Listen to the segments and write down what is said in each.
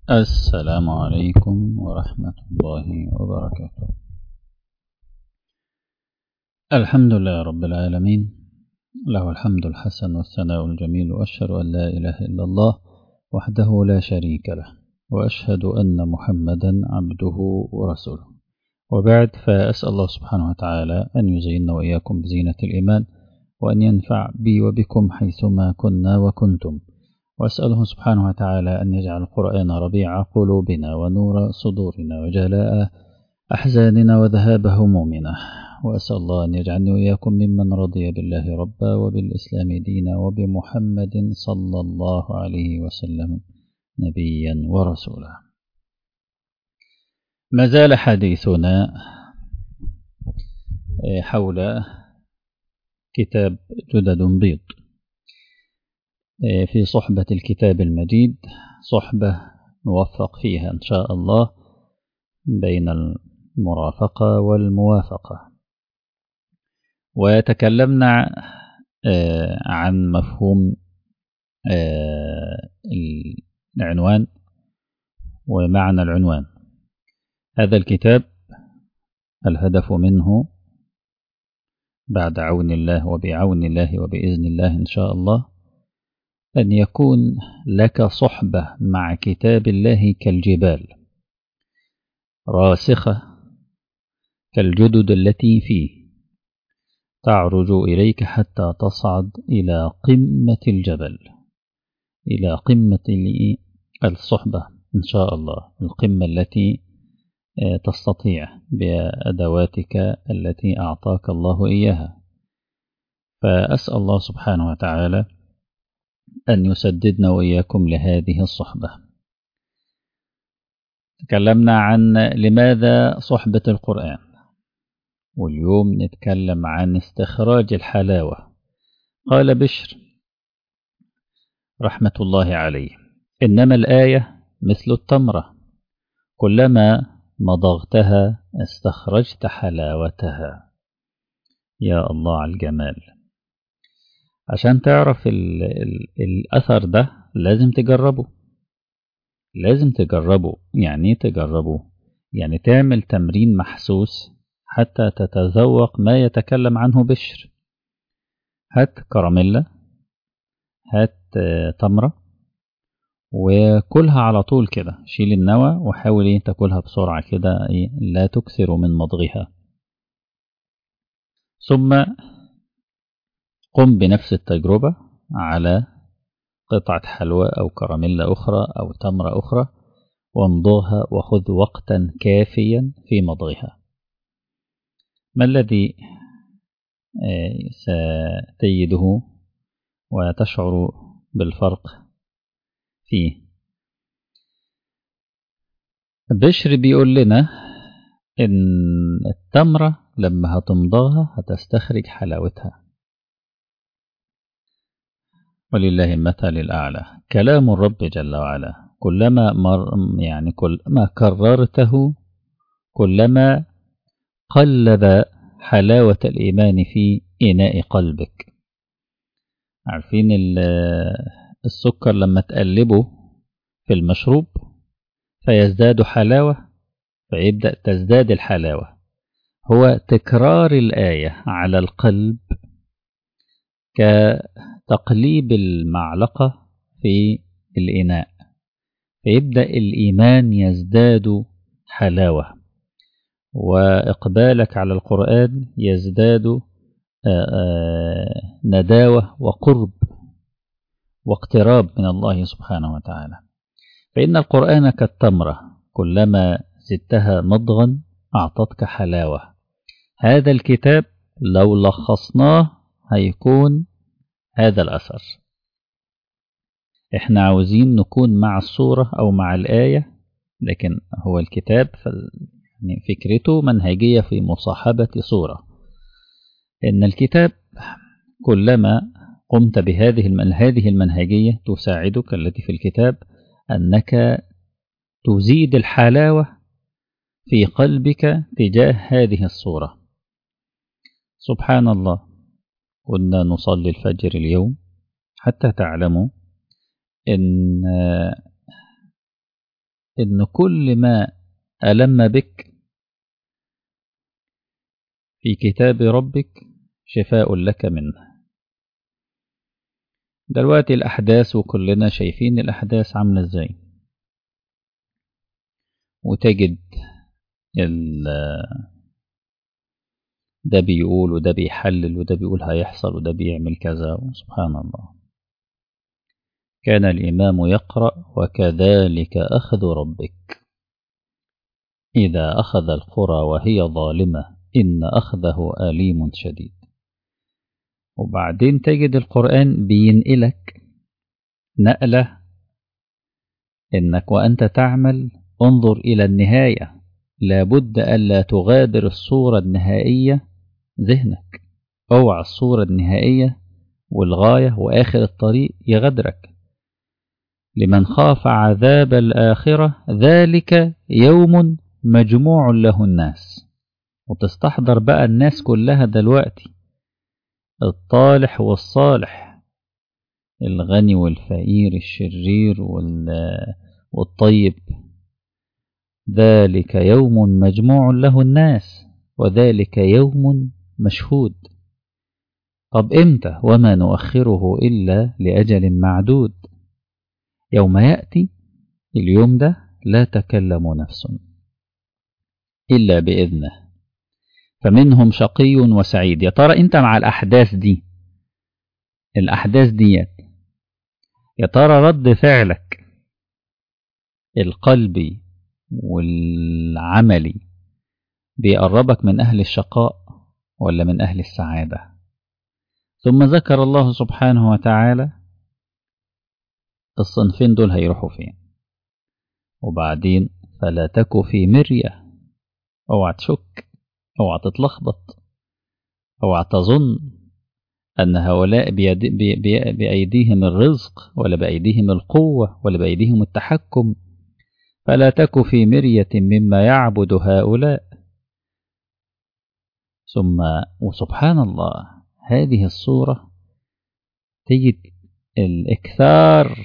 السلام عليكم ورحمة الله وبركاته الحمد لله رب العالمين له الحمد الحسن والثناء الجميل وأشهد أن لا إله إلا الله وحده لا شريك له وأشهد أن محمدا عبده ورسوله وبعد فأسأل الله سبحانه وتعالى أن يزيننا وإياكم بزينة الإيمان وأن ينفع بي وبكم حيثما كنا وكنتم وأسأله سبحانه وتعالى أن يجعل القرآن ربيع قلوبنا ونور صدورنا وجلاء أحزاننا وذهاب همومنا وأسأل الله أن يجعلني وإياكم ممن رضي بالله ربا وبالإسلام دينا وبمحمد صلى الله عليه وسلم نبيا ورسولا ما زال حديثنا حول كتاب جدد بيض في صحبة الكتاب المجيد صحبة نوفق فيها إن شاء الله بين المرافقة والموافقة وتكلمنا عن مفهوم العنوان ومعنى العنوان هذا الكتاب الهدف منه بعد عون الله وبعون الله وبإذن الله إن شاء الله أن يكون لك صحبة مع كتاب الله كالجبال راسخة كالجدد التي فيه تعرج إليك حتى تصعد إلى قمة الجبل إلى قمة الصحبة إن شاء الله القمة التي تستطيع بأدواتك التي أعطاك الله إياها فأسأل الله سبحانه وتعالى أن يسددنا وإياكم لهذه الصحبة تكلمنا عن لماذا صحبة القرآن واليوم نتكلم عن استخراج الحلاوة قال بشر رحمة الله عليه إنما الآية مثل التمرة كلما مضغتها استخرجت حلاوتها يا الله على الجمال عشان تعرف ال ال الأثر ده لازم تجربه لازم تجربه يعني تجربه يعني تعمل تمرين محسوس حتى تتذوق ما يتكلم عنه بشر هات كراميلا هات تمرة وكلها على طول كده شيل النوى وحاول ايه تاكلها بسرعة كده ايه لا تكثر من مضغها ثم قم بنفس التجربة على قطعة حلوى أو كراميلا أخرى أو تمرة أخرى وامضغها وخذ وقتا كافيا في مضغها ما الذي ستجده وتشعر بالفرق فيه بشر بيقول لنا إن التمرة لما هتمضغها هتستخرج حلاوتها ولله المثل الأعلى كلام الرب جل وعلا كلما مر يعني كلما كررته كلما قلب حلاوة الإيمان في إناء قلبك عارفين السكر لما تقلبه في المشروب فيزداد حلاوة فيبدأ تزداد الحلاوة هو تكرار الآية على القلب كتقليب المعلقة في الإناء فيبدأ الإيمان يزداد حلاوة وإقبالك على القرآن يزداد نداوة وقرب واقتراب من الله سبحانه وتعالى فإن القرآن كالتمرة كلما زدتها مضغا أعطتك حلاوة هذا الكتاب لو لخصناه هيكون هذا الأثر احنا عاوزين نكون مع الصورة أو مع الآية لكن هو الكتاب يعني فكرته منهجية في مصاحبة صورة إن الكتاب كلما قمت بهذه هذه المنهجية تساعدك التي في الكتاب أنك تزيد الحلاوة في قلبك تجاه هذه الصورة سبحان الله كنا نصلي الفجر اليوم حتى تعلموا إن إن كل ما ألم بك في كتاب ربك شفاء لك منه دلوقتي الأحداث وكلنا شايفين الأحداث عاملة إزاي وتجد ده بيقول وده بيحلل وده بيقول هيحصل وده بيعمل كذا سبحان الله كان الإمام يقرأ وكذلك أخذ ربك إذا أخذ القرى وهي ظالمة إن أخذه أليم شديد وبعدين تجد القرآن بينقلك نقلة إنك وأنت تعمل انظر إلى النهاية لابد ألا تغادر الصورة النهائية ذهنك اوعى الصورة النهائية والغاية وآخر الطريق يغدرك لمن خاف عذاب الآخرة ذلك يوم مجموع له الناس وتستحضر بقى الناس كلها دلوقتي الطالح والصالح الغني والفقير الشرير والطيب ذلك يوم مجموع له الناس وذلك يوم مشهود طب امتى وما نؤخره إلا لأجل معدود يوم يأتي اليوم ده لا تكلم نفس إلا بإذنه فمنهم شقي وسعيد يا ترى أنت مع الأحداث دي الأحداث ديت يا ترى رد فعلك القلبي والعملي بيقربك من أهل الشقاء ولا من أهل السعادة ثم ذكر الله سبحانه وتعالى الصنفين دول هيروحوا فين وبعدين فلا تك في مرية اوعى تشك اوعى تتلخبط اوعى تظن أن هؤلاء بيد... بي... بي... بأيديهم الرزق ولا بأيديهم القوة ولا بأيديهم التحكم فلا تك في مرية مما يعبد هؤلاء ثم وسبحان الله هذه الصورة تجد الإكثار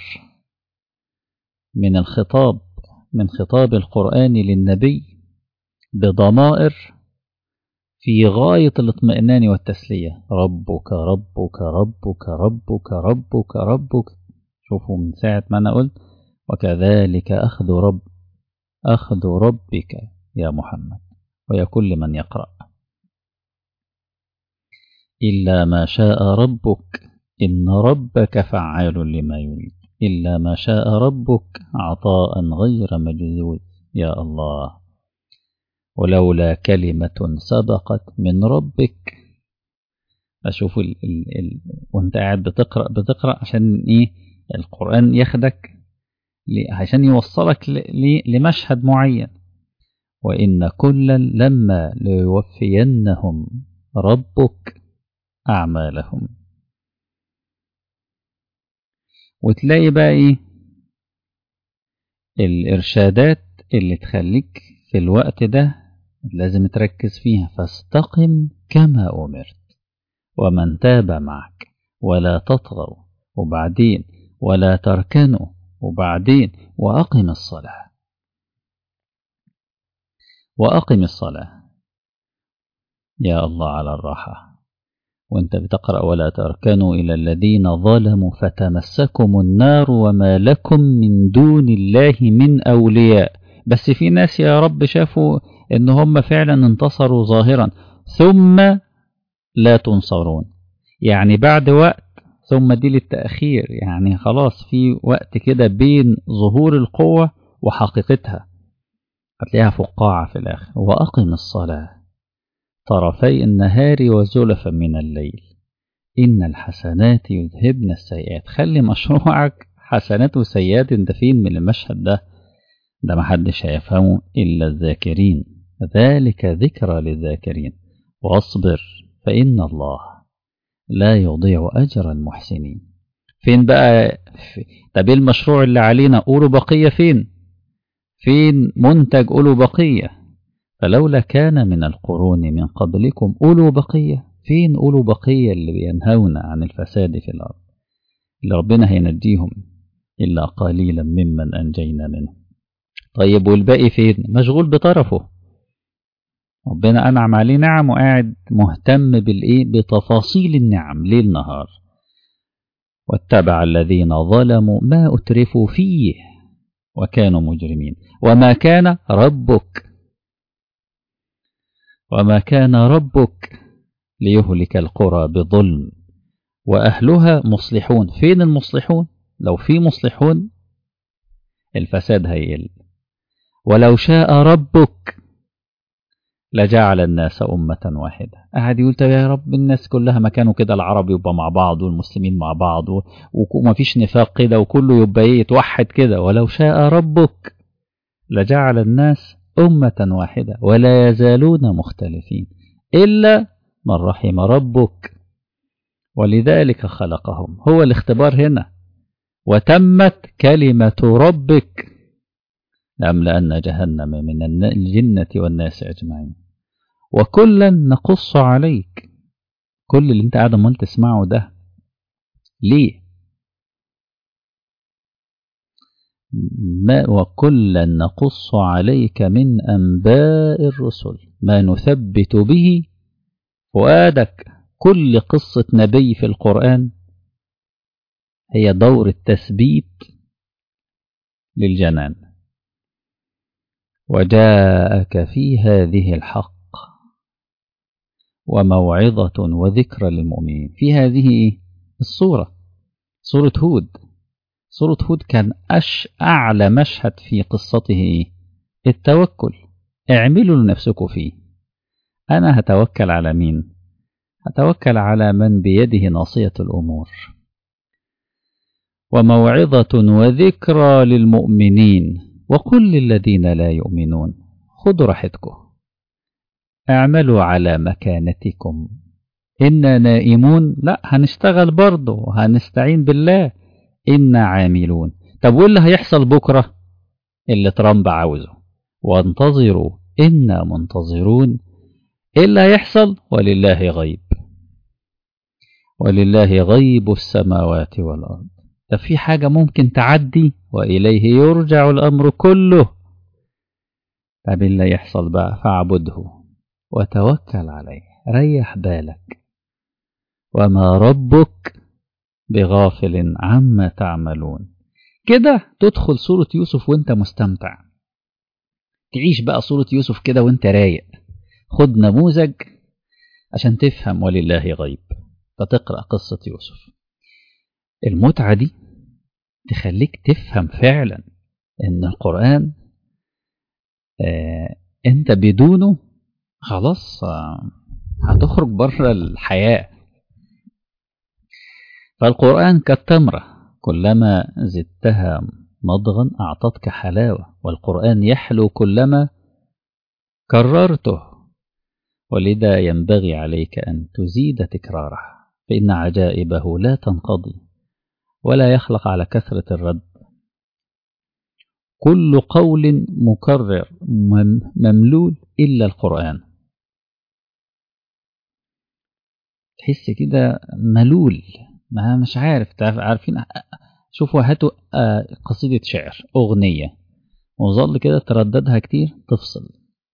من الخطاب من خطاب القرآن للنبي بضمائر في غاية الاطمئنان والتسلية ربك ربك ربك ربك ربك ربك شوفوا من ساعة ما أنا قلت وكذلك أخذ رب أخذ ربك يا محمد ويا كل من يقرأ إلا ما شاء ربك إن ربك فعال لما يريد إلا ما شاء ربك عطاء غير مجذوذ يا الله ولولا كلمة سبقت من ربك أشوف ال ال ال وانت قاعد بتقرأ بتقرأ عشان إيه القرآن ياخدك عشان يوصلك لمشهد معين وإن كلا لما ليوفينهم ربك أعمالهم وتلاقي بقى إيه الإرشادات اللي تخليك في الوقت ده لازم تركز فيها فاستقم كما أمرت ومن تاب معك ولا تطغوا وبعدين ولا تركنوا وبعدين وأقم الصلاة وأقم الصلاة يا الله على الراحة وانت بتقرأ ولا تركنوا إلى الذين ظلموا فتمسكم النار وما لكم من دون الله من أولياء بس في ناس يا رب شافوا ان هم فعلا انتصروا ظاهرا ثم لا تنصرون يعني بعد وقت ثم دي للتأخير يعني خلاص في وقت كده بين ظهور القوة وحقيقتها هتلاقيها فقاعة في الآخر وأقم الصلاة طرفي النهار وزلفا من الليل إن الحسنات يذهبن السيئات خلي مشروعك حسنات وسيئات انت فين من المشهد ده ده محدش هيفهمه إلا الذاكرين ذلك ذكرى للذاكرين واصبر فإن الله لا يضيع أجر المحسنين فين بقى في... طب ايه المشروع اللي علينا قولوا بقية فين فين منتج قولوا بقية فلولا كان من القرون من قبلكم قولوا بقية فين قولوا بقية اللي بينهون عن الفساد في الأرض اللي ربنا هينجيهم إلا قليلا ممن أنجينا منهم طيب والباقي فين مشغول بطرفه ربنا أنعم عليه نعم وقاعد مهتم بالإيه بتفاصيل النعم ليل نهار واتبع الذين ظلموا ما أترفوا فيه وكانوا مجرمين وما كان ربك وما كان ربك ليهلك القرى بظلم وأهلها مصلحون فين المصلحون لو في مصلحون الفساد هيقل ولو شاء ربك لجعل الناس أمة واحدة قاعد يقول طب يا رب الناس كلها مكانه كده العرب يبقى مع بعض والمسلمين مع بعض وما فيش نفاق كده وكله يبقى ايه يتوحد كده ولو شاء ربك لجعل الناس أمة واحدة ولا يزالون مختلفين إلا من رحم ربك ولذلك خلقهم هو الاختبار هنا وتمت كلمة ربك لأملأن جهنم من الجنة والناس أجمعين وكلا نقص عليك كل اللي انت قاعد امال تسمعه ده ليه ما وكلا نقص عليك من أنباء الرسل ما نثبت به فؤادك كل قصة نبي في القرآن هي دور التثبيت للجنان وجاءك في هذه الحق وموعظة وذكرى للمؤمنين في هذه الصورة صورة هود صورة هود كان أش أعلى مشهد في قصته التوكل اعملوا لنفسكم فيه أنا هتوكل على مين هتوكل على من بيده ناصية الأمور وموعظة وذكرى للمؤمنين وقل للذين لا يؤمنون خذوا راحتكم اعملوا على مكانتكم إنا نائمون لا هنشتغل برضه وهنستعين بالله إنا عاملون طب واللي هيحصل بكرة اللي ترامب عاوزه وانتظروا إنا منتظرون إيه اللي هيحصل ولله غيب ولله غيب السماوات والأرض ده في حاجة ممكن تعدي وإليه يرجع الأمر كله طب اللي يحصل بقى فاعبده وتوكل عليه ريح بالك وما ربك بغافل عما تعملون كده تدخل سورة يوسف وانت مستمتع تعيش بقى سورة يوسف كده وانت رايق خد نموذج عشان تفهم ولله غيب فتقرأ قصة يوسف المتعة دي تخليك تفهم فعلا ان القرآن آه انت بدونه خلاص آه هتخرج بره الحياة فالقرآن كالتمرة كلما زدتها مضغا أعطتك حلاوة والقرآن يحلو كلما كررته ولذا ينبغي عليك أن تزيد تكراره فإن عجائبه لا تنقضي ولا يخلق على كثرة الرد كل قول مكرر مملول إلا القرآن تحس كده ملول ما مش عارف عارفين شوفوا هاتوا قصيدة شعر أغنية وظل كده ترددها كتير تفصل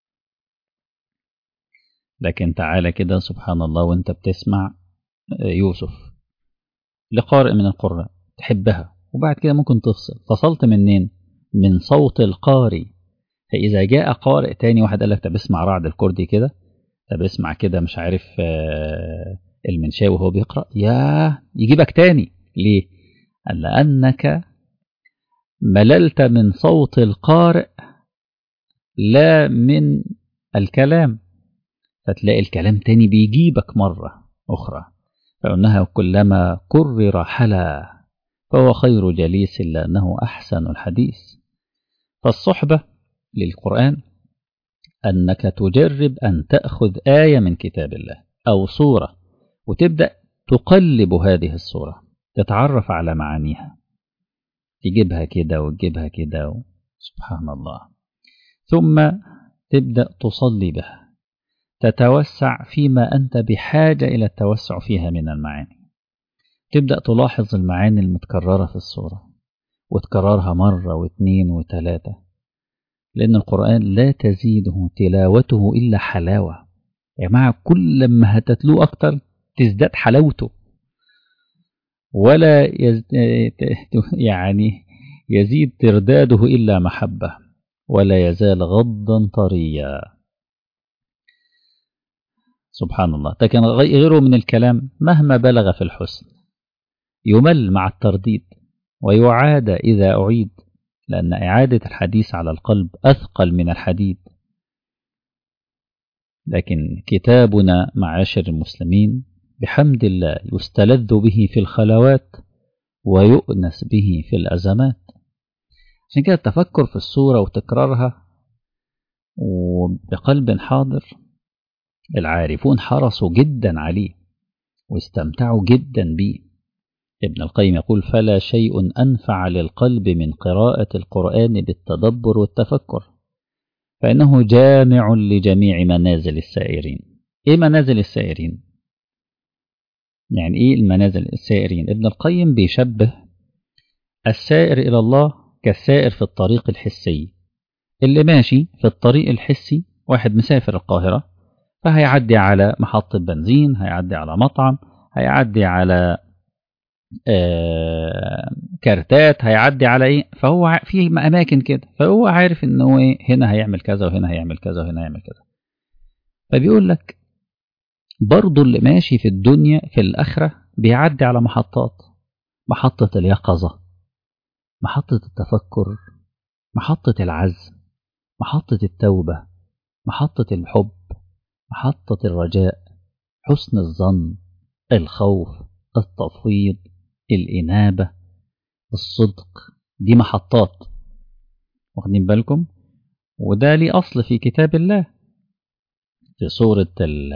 لكن تعالى كده سبحان الله وانت بتسمع يوسف لقارئ من القراء تحبها وبعد كده ممكن تفصل فصلت منين من صوت القارئ فإذا جاء قارئ تاني واحد قال لك طب اسمع رعد الكردي كده طب اسمع كده مش عارف المنشاوي وهو بيقرأ يا يجيبك تاني ليه قال لأنك مللت من صوت القارئ لا من الكلام فتلاقي الكلام تاني بيجيبك مرة أخرى فإنها كلما كرر حلا فهو خير جليس لأنه أحسن الحديث فالصحبة للقرآن أنك تجرب أن تأخذ آية من كتاب الله أو صورة وتبدأ تقلب هذه الصورة تتعرف على معانيها تجيبها كده وتجيبها كده سبحان الله ثم تبدأ تصلي بها تتوسع فيما أنت بحاجة إلى التوسع فيها من المعاني تبدأ تلاحظ المعاني المتكررة في الصورة وتكررها مرة واثنين وثلاثة لأن القرآن لا تزيده تلاوته إلا حلاوة يا جماعة كل ما هتتلوه أكتر تزداد حلاوته ولا يز... يعني يزيد ترداده إلا محبة ولا يزال غضا طريا سبحان الله لكن غيره من الكلام مهما بلغ في الحسن يمل مع الترديد ويعاد إذا أعيد لأن إعادة الحديث على القلب أثقل من الحديد لكن كتابنا معاشر المسلمين بحمد الله يستلذ به في الخلوات ويؤنس به في الأزمات عشان كده التفكر في الصورة وتكرارها وبقلب حاضر العارفون حرصوا جدا عليه واستمتعوا جدا به ابن القيم يقول فلا شيء أنفع للقلب من قراءة القرآن بالتدبر والتفكر فإنه جامع لجميع منازل السائرين إيه منازل السائرين؟ يعني إيه المنازل السائرين؟ ابن القيم بيشبه السائر إلى الله كالسائر في الطريق الحسي اللي ماشي في الطريق الحسي واحد مسافر القاهرة فهيعدي على محطة بنزين هيعدي على مطعم هيعدي على آه كارتات هيعدي على ايه فهو في اماكن كده فهو عارف ان هو ايه هنا هيعمل كذا وهنا هيعمل كذا وهنا هيعمل كذا فبيقول لك برضه اللي ماشي في الدنيا في الاخره بيعدي على محطات محطه اليقظه محطه التفكر محطه العزم محطه التوبه محطه الحب محطه الرجاء حسن الظن الخوف التفويض الإنابة الصدق دي محطات واخدين بالكم وده ليه أصل في كتاب الله في سورة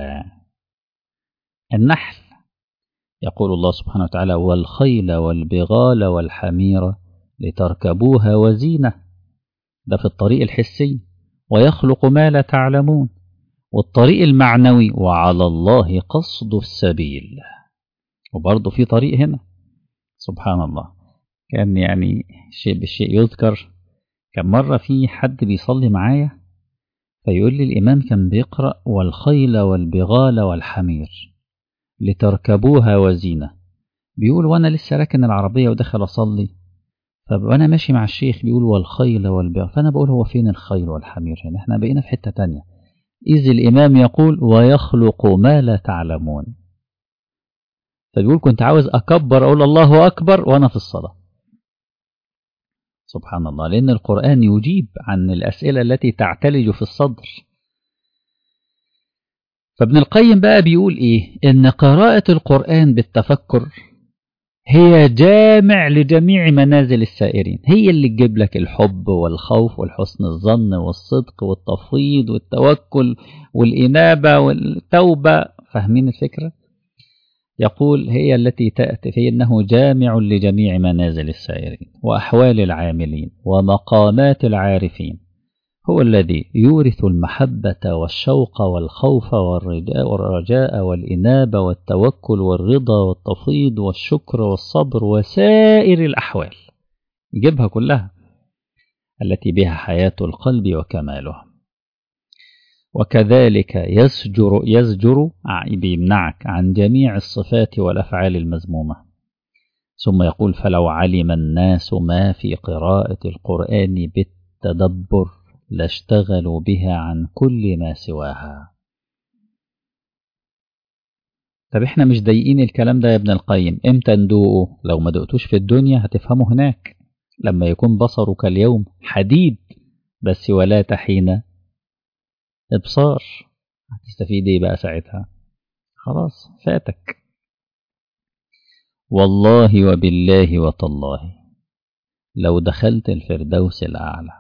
النحل يقول الله سبحانه وتعالى والخيل والبغال والحمير لتركبوها وزينة ده في الطريق الحسي ويخلق ما لا تعلمون والطريق المعنوي وعلى الله قصد السبيل وبرضه في طريق هنا سبحان الله كان يعني شيء بالشيء يذكر كان مرة في حد بيصلي معايا فيقول لي الإمام كان بيقرأ والخيل والبغال والحمير لتركبوها وزينة بيقول وأنا لسه راكن العربية ودخل أصلي فأنا ماشي مع الشيخ بيقول والخيل والبغال فأنا بقول هو فين الخيل والحمير هنا احنا بقينا في حتة تانية إذ الإمام يقول ويخلق ما لا تعلمون فبيقول كنت عاوز أكبر أقول الله أكبر وأنا في الصلاة سبحان الله لأن القرآن يجيب عن الأسئلة التي تعتلج في الصدر فابن القيم بقى بيقول إيه إن قراءة القرآن بالتفكر هي جامع لجميع منازل السائرين هي اللي تجيب لك الحب والخوف والحسن الظن والصدق والتفويض والتوكل والإنابة والتوبة فاهمين الفكرة؟ يقول هي التي تأتي في أنه جامع لجميع منازل السائرين وأحوال العاملين ومقامات العارفين هو الذي يورث المحبة والشوق والخوف والرجاء, والرجاء والإنابة والتوكل والرضا والتفيض والشكر والصبر وسائر الأحوال يجيبها كلها التي بها حياة القلب وكماله وكذلك يزجر يزجر بيمنعك عن جميع الصفات والافعال المذمومه ثم يقول فلو علم الناس ما في قراءه القران بالتدبر لاشتغلوا بها عن كل ما سواها طب احنا مش ضايقين الكلام ده يا ابن القيم امتى ندوقه لو ما دقتوش في الدنيا هتفهمه هناك لما يكون بصرك اليوم حديد بس ولا تحين ابصار هتستفيد ايه بقى ساعتها خلاص فاتك والله وبالله وتالله لو دخلت الفردوس الأعلى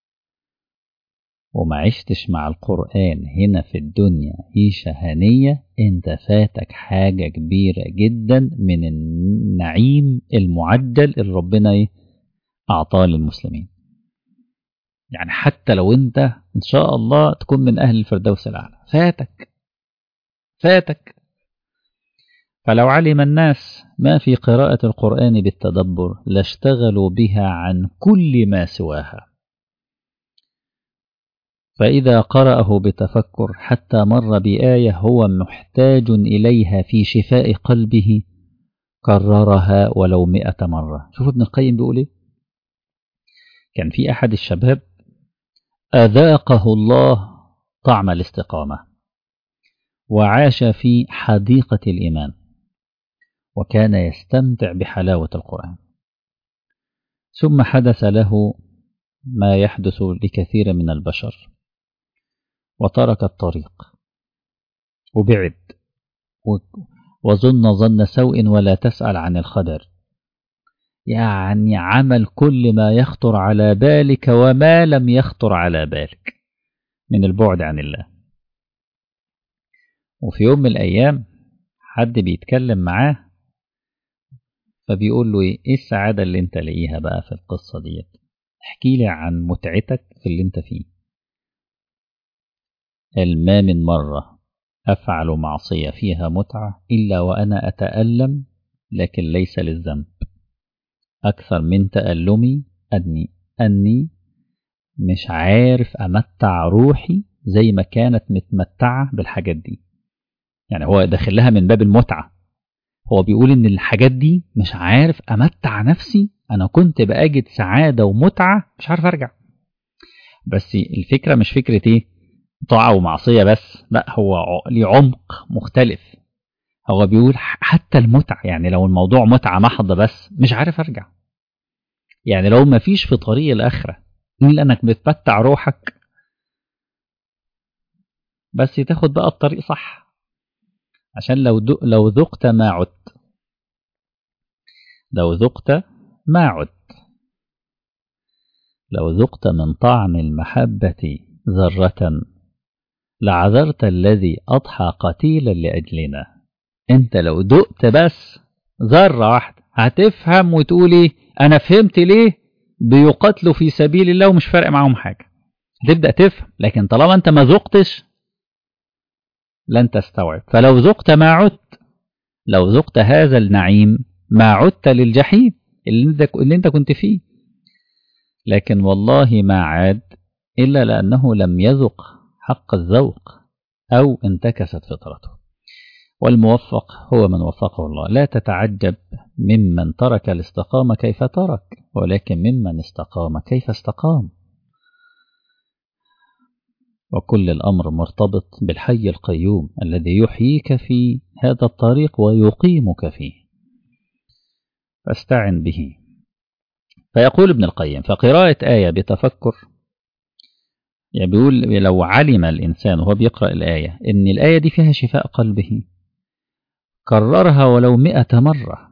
وما عشتش مع القرآن هنا في الدنيا عيشة هنية انت فاتك حاجة كبيرة جدا من النعيم المعجل اللي ربنا ايه أعطاه للمسلمين يعني حتى لو انت ان شاء الله تكون من اهل الفردوس الاعلى فاتك فاتك فلو علم الناس ما في قراءة القرآن بالتدبر لاشتغلوا بها عن كل ما سواها فإذا قرأه بتفكر حتى مر بآية هو محتاج إليها في شفاء قلبه كررها ولو مئة مرة شوفوا ابن القيم بيقول إيه كان في أحد الشباب أذاقه الله طعم الاستقامة وعاش في حديقة الإيمان وكان يستمتع بحلاوة القرآن ثم حدث له ما يحدث لكثير من البشر وترك الطريق وبعد وظن ظن سوء ولا تسأل عن الخدر يعني عمل كل ما يخطر على بالك وما لم يخطر على بالك من البعد عن الله وفي يوم من الأيام حد بيتكلم معاه فبيقول له ايه السعادة اللي انت لاقيها بقى في القصة ديت احكي لي عن متعتك في اللي انت فيه ما من مرة أفعل معصية فيها متعة إلا وأنا أتألم لكن ليس للذنب أكثر من تألمي أني أني مش عارف أمتع روحي زي ما كانت متمتعة بالحاجات دي يعني هو داخلها من باب المتعة هو بيقول إن الحاجات دي مش عارف أمتع نفسي أنا كنت بأجد سعادة ومتعة مش عارف أرجع بس الفكرة مش فكرة إيه طاعة ومعصية بس لا هو ليه عمق مختلف هو بيقول حتى المتعة يعني لو الموضوع متعة محضة بس مش عارف أرجع يعني لو ما فيش في طريق الآخرة إلا أنك بتمتع روحك بس تاخد بقى الطريق صح عشان لو لو ذقت ما عدت لو ذقت ما عدت لو ذقت من طعم المحبة ذرة لعذرت الذي أضحى قتيلا لأجلنا أنت لو دقت بس ذرة واحدة هتفهم وتقولي أنا فهمت ليه بيقاتلوا في سبيل الله ومش فارق معاهم حاجة هتبدأ تفهم لكن طالما أنت ما ذقتش لن تستوعب فلو ذقت ما عدت لو ذقت هذا النعيم ما عدت للجحيم اللي انت, اللي انت كنت فيه لكن والله ما عاد إلا لأنه لم يذق حق الذوق أو انتكست فطرته والموفق هو من وفقه الله لا تتعجب ممن ترك الاستقامة كيف ترك ولكن ممن استقام كيف استقام وكل الأمر مرتبط بالحي القيوم الذي يحييك في هذا الطريق ويقيمك فيه فاستعن به فيقول ابن القيم فقراءة آية بتفكر يعني بيقول لو علم الإنسان وهو بيقرأ الآية إن الآية دي فيها شفاء قلبه كررها ولو مئة مرة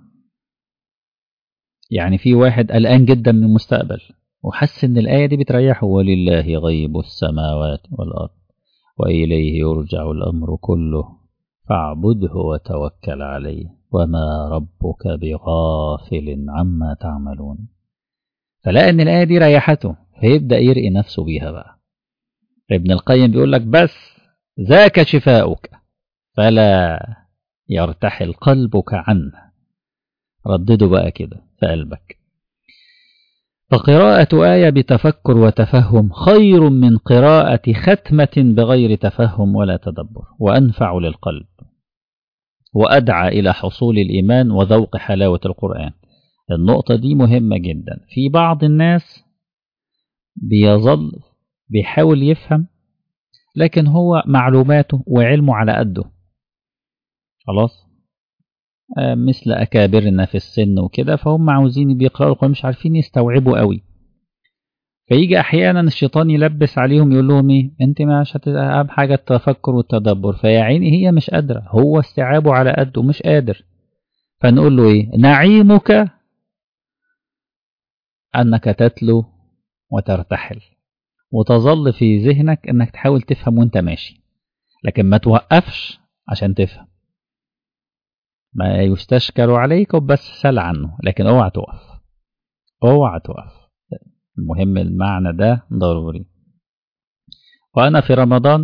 يعني في واحد قلقان جدا من المستقبل وحس إن الآية دي بتريحه ولله غيب السماوات والأرض وإليه يرجع الأمر كله فاعبده وتوكل عليه وما ربك بغافل عما تعملون فلقى إن الآية دي ريحته فيبدأ يرقي نفسه بيها بقى ابن القيم بيقول لك بس ذاك شفاؤك فلا يرتحل قلبك عنه ردده بقى كده في قلبك فقراءة آية بتفكر وتفهم خير من قراءة ختمة بغير تفهم ولا تدبر وأنفع للقلب وأدعى إلى حصول الإيمان وذوق حلاوة القرآن النقطة دي مهمة جدا في بعض الناس بيظل بيحاول يفهم لكن هو معلوماته وعلمه على قده خلاص آه مثل أكابرنا في السن وكده فهم عاوزين بيقرأوا القرآن مش عارفين يستوعبوا قوي فيجي أحيانا الشيطان يلبس عليهم يقول لهم إيه أنت مش أهم حاجة التفكر والتدبر فيا عيني هي مش قادرة هو استيعابه على قده مش قادر فنقول له إيه نعيمك أنك تتلو وترتحل وتظل في ذهنك انك تحاول تفهم وانت ماشي لكن ما توقفش عشان تفهم ما يستشكر عليك وبس سل عنه لكن اوعى تقف اوعى تقف المهم المعنى ده ضروري وانا في رمضان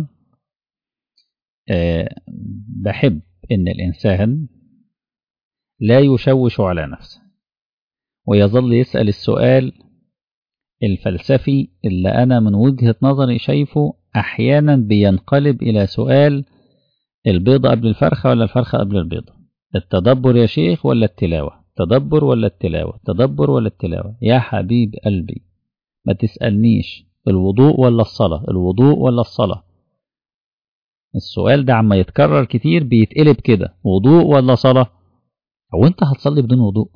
أه بحب ان الانسان لا يشوش على نفسه ويظل يسأل السؤال الفلسفي اللي أنا من وجهة نظري شايفه أحيانا بينقلب إلى سؤال البيضة قبل الفرخة ولا الفرخة قبل البيضة التدبر يا شيخ ولا التلاوة تدبر ولا التلاوة تدبر ولا التلاوة يا حبيب قلبي ما تسألنيش الوضوء ولا الصلاة الوضوء ولا الصلاة السؤال ده عما يتكرر كتير بيتقلب كده وضوء ولا صلاة هو انت هتصلي بدون وضوء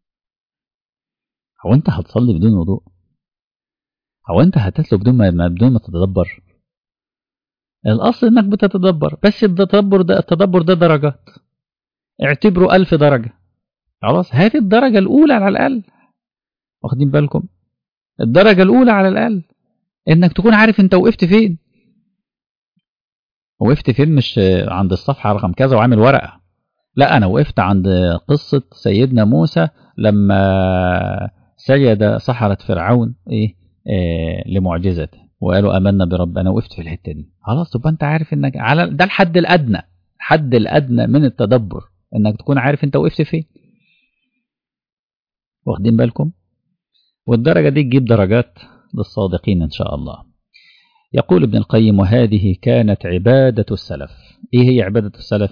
هو انت هتصلي بدون وضوء هو انت هتسلك بدون ما بدون ما تتدبر الاصل انك بتتدبر بس التدبر ده التدبر ده درجات اعتبره ألف درجة خلاص هات الدرجة الأولى على الأقل واخدين بالكم الدرجة الأولى على الأقل إنك تكون عارف أنت وقفت فين وقفت فين مش عند الصفحة رقم كذا وعامل ورقة لا أنا وقفت عند قصة سيدنا موسى لما سجد سحرة فرعون إيه آه لمعجزته وقالوا آمنا برب أنا وقفت في الحتة دي خلاص تبقى أنت عارف إنك على ده الحد الأدنى الحد الأدنى من التدبر إنك تكون عارف أنت وقفت فين واخدين بالكم والدرجة دي تجيب درجات للصادقين إن شاء الله يقول ابن القيم وهذه كانت عبادة السلف إيه هي عبادة السلف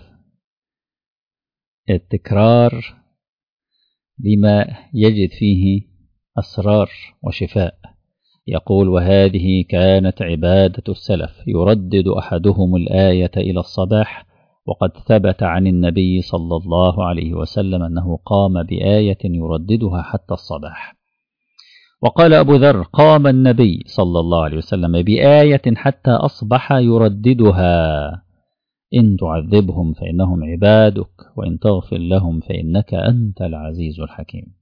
التكرار لما يجد فيه أسرار وشفاء يقول وهذه كانت عبادة السلف يردد أحدهم الآية إلى الصباح وقد ثبت عن النبي صلى الله عليه وسلم أنه قام بآية يرددها حتى الصباح وقال أبو ذر قام النبي صلى الله عليه وسلم بآية حتى أصبح يرددها إن تعذبهم فإنهم عبادك وإن تغفر لهم فإنك أنت العزيز الحكيم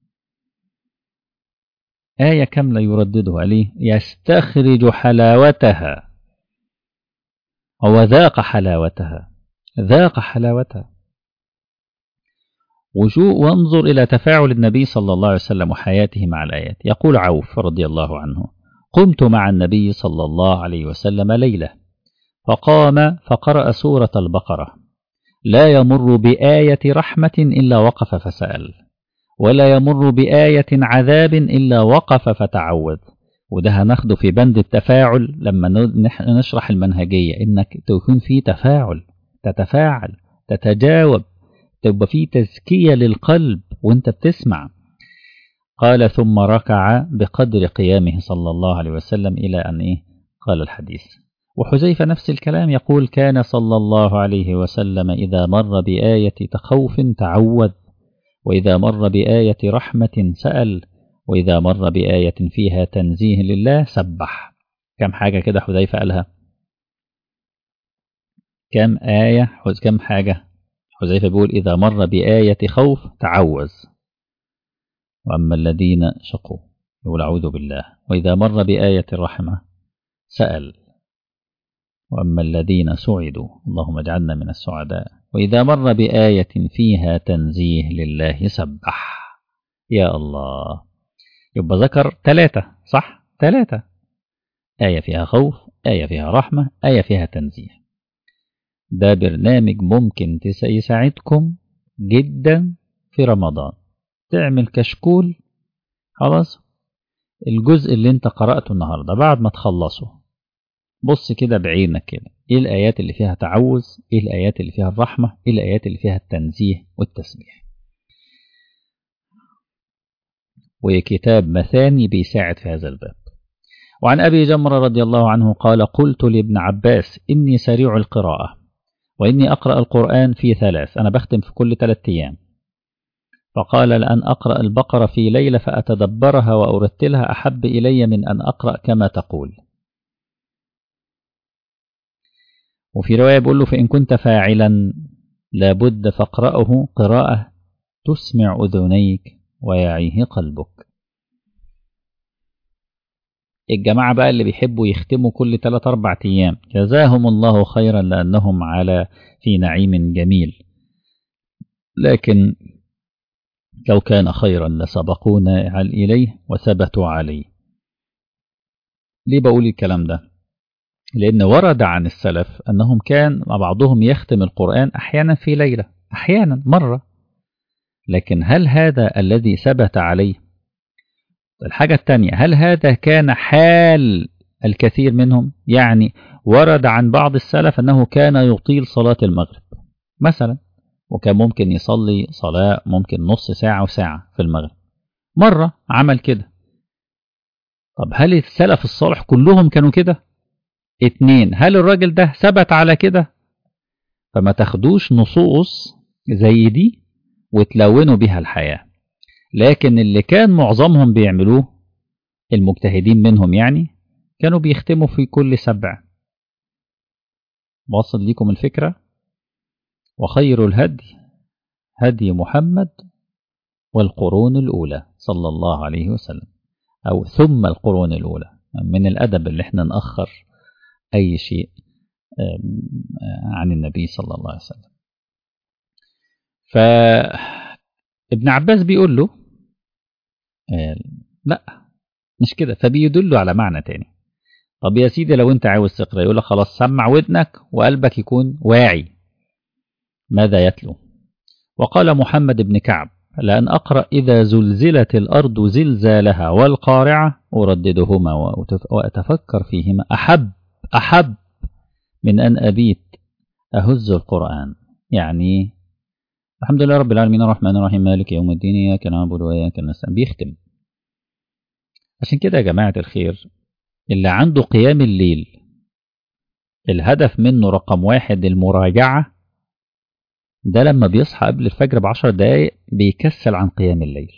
آية كاملة يرددها ليه يستخرج حلاوتها هو ذاق حلاوتها ذاق حلاوتها وشو وانظر إلى تفاعل النبي صلى الله عليه وسلم وحياته مع الآيات يقول عوف رضي الله عنه قمت مع النبي صلى الله عليه وسلم ليلة فقام فقرأ سورة البقرة لا يمر بآية رحمة إلا وقف فسأل ولا يمر بآية عذاب إلا وقف فتعوذ وده هناخده في بند التفاعل لما نشرح المنهجية إنك تكون في تفاعل تتفاعل تتجاوب تبقى في تزكية للقلب وانت بتسمع قال ثم ركع بقدر قيامه صلى الله عليه وسلم إلى أن إيه قال الحديث وحذيفة نفس الكلام يقول كان صلى الله عليه وسلم إذا مر بآية تخوف تعوذ وإذا مر بآية رحمة سأل وإذا مر بآية فيها تنزيه لله سبح كم حاجة كده حذيفة قالها كم آية كم حاجة حذيفة بيقول إذا مر بآية خوف تعوذ وأما الذين شقوا يقول أعوذ بالله وإذا مر بآية الرحمة سأل وأما الذين سعدوا اللهم اجعلنا من السعداء وإذا مر بآية فيها تنزيه لله سبح يا الله يبقى ذكر ثلاثة صح ثلاثة آية فيها خوف آية فيها رحمة آية فيها تنزيه ده برنامج ممكن يساعدكم جدا في رمضان تعمل كشكول خلاص الجزء اللي انت قرأته النهاردة بعد ما تخلصه بص كده بعينك كده ايه الآيات اللي فيها تعوذ ايه الآيات اللي فيها الرحمة ايه الآيات اللي فيها التنزيه والتسبيح وكتاب مثاني بيساعد في هذا الباب وعن أبي جمرة رضي الله عنه قال قلت لابن عباس إني سريع القراءة وإني أقرأ القرآن في ثلاث أنا بختم في كل ثلاثة أيام فقال لأن أقرأ البقرة في ليلة فأتدبرها وأرتلها أحب إلي من أن أقرأ كما تقول وفي رواية بيقول له فإن كنت فاعلا لابد فاقرأه قراءة تسمع أذنيك ويعيه قلبك الجماعة بقى اللي بيحبوا يختموا كل 3 أربع أيام جزاهم الله خيرا لأنهم على في نعيم جميل لكن لو كان خيرا لسبقونا إليه وثبتوا عليه ليه بقول الكلام ده لأن ورد عن السلف أنهم كان بعضهم يختم القرآن أحيانا في ليلة أحيانا مرة لكن هل هذا الذي ثبت عليه الحاجة الثانية هل هذا كان حال الكثير منهم يعني ورد عن بعض السلف أنه كان يطيل صلاة المغرب مثلا وكان ممكن يصلي صلاة ممكن نص ساعة وساعة في المغرب مرة عمل كده طب هل السلف الصالح كلهم كانوا كده اتنين هل الراجل ده ثبت على كده فما تاخدوش نصوص زي دي وتلونوا بها الحياة لكن اللي كان معظمهم بيعملوه المجتهدين منهم يعني كانوا بيختموا في كل سبع واصل ليكم الفكرة وخير الهدي هدي محمد والقرون الأولى صلى الله عليه وسلم أو ثم القرون الأولى من الأدب اللي احنا نأخر أي شيء عن النبي صلى الله عليه وسلم فابن عباس بيقول له لا مش كده فبيدل على معنى تاني طب يا سيدي لو انت عاوز تقرا يقول لك خلاص سمع ودنك وقلبك يكون واعي ماذا يتلو وقال محمد بن كعب لأن أقرأ إذا زلزلت الأرض زلزالها والقارعة أرددهما وأتفكر فيهما أحب أحب من أن أبيت أهز القرآن يعني الحمد لله رب العالمين الرحمن الرحيم مالك يوم الدين إياك نعبد وإياك نستعين بيختم عشان كده يا جماعة الخير اللي عنده قيام الليل الهدف منه رقم واحد المراجعة ده لما بيصحى قبل الفجر بعشر دقايق بيكسل عن قيام الليل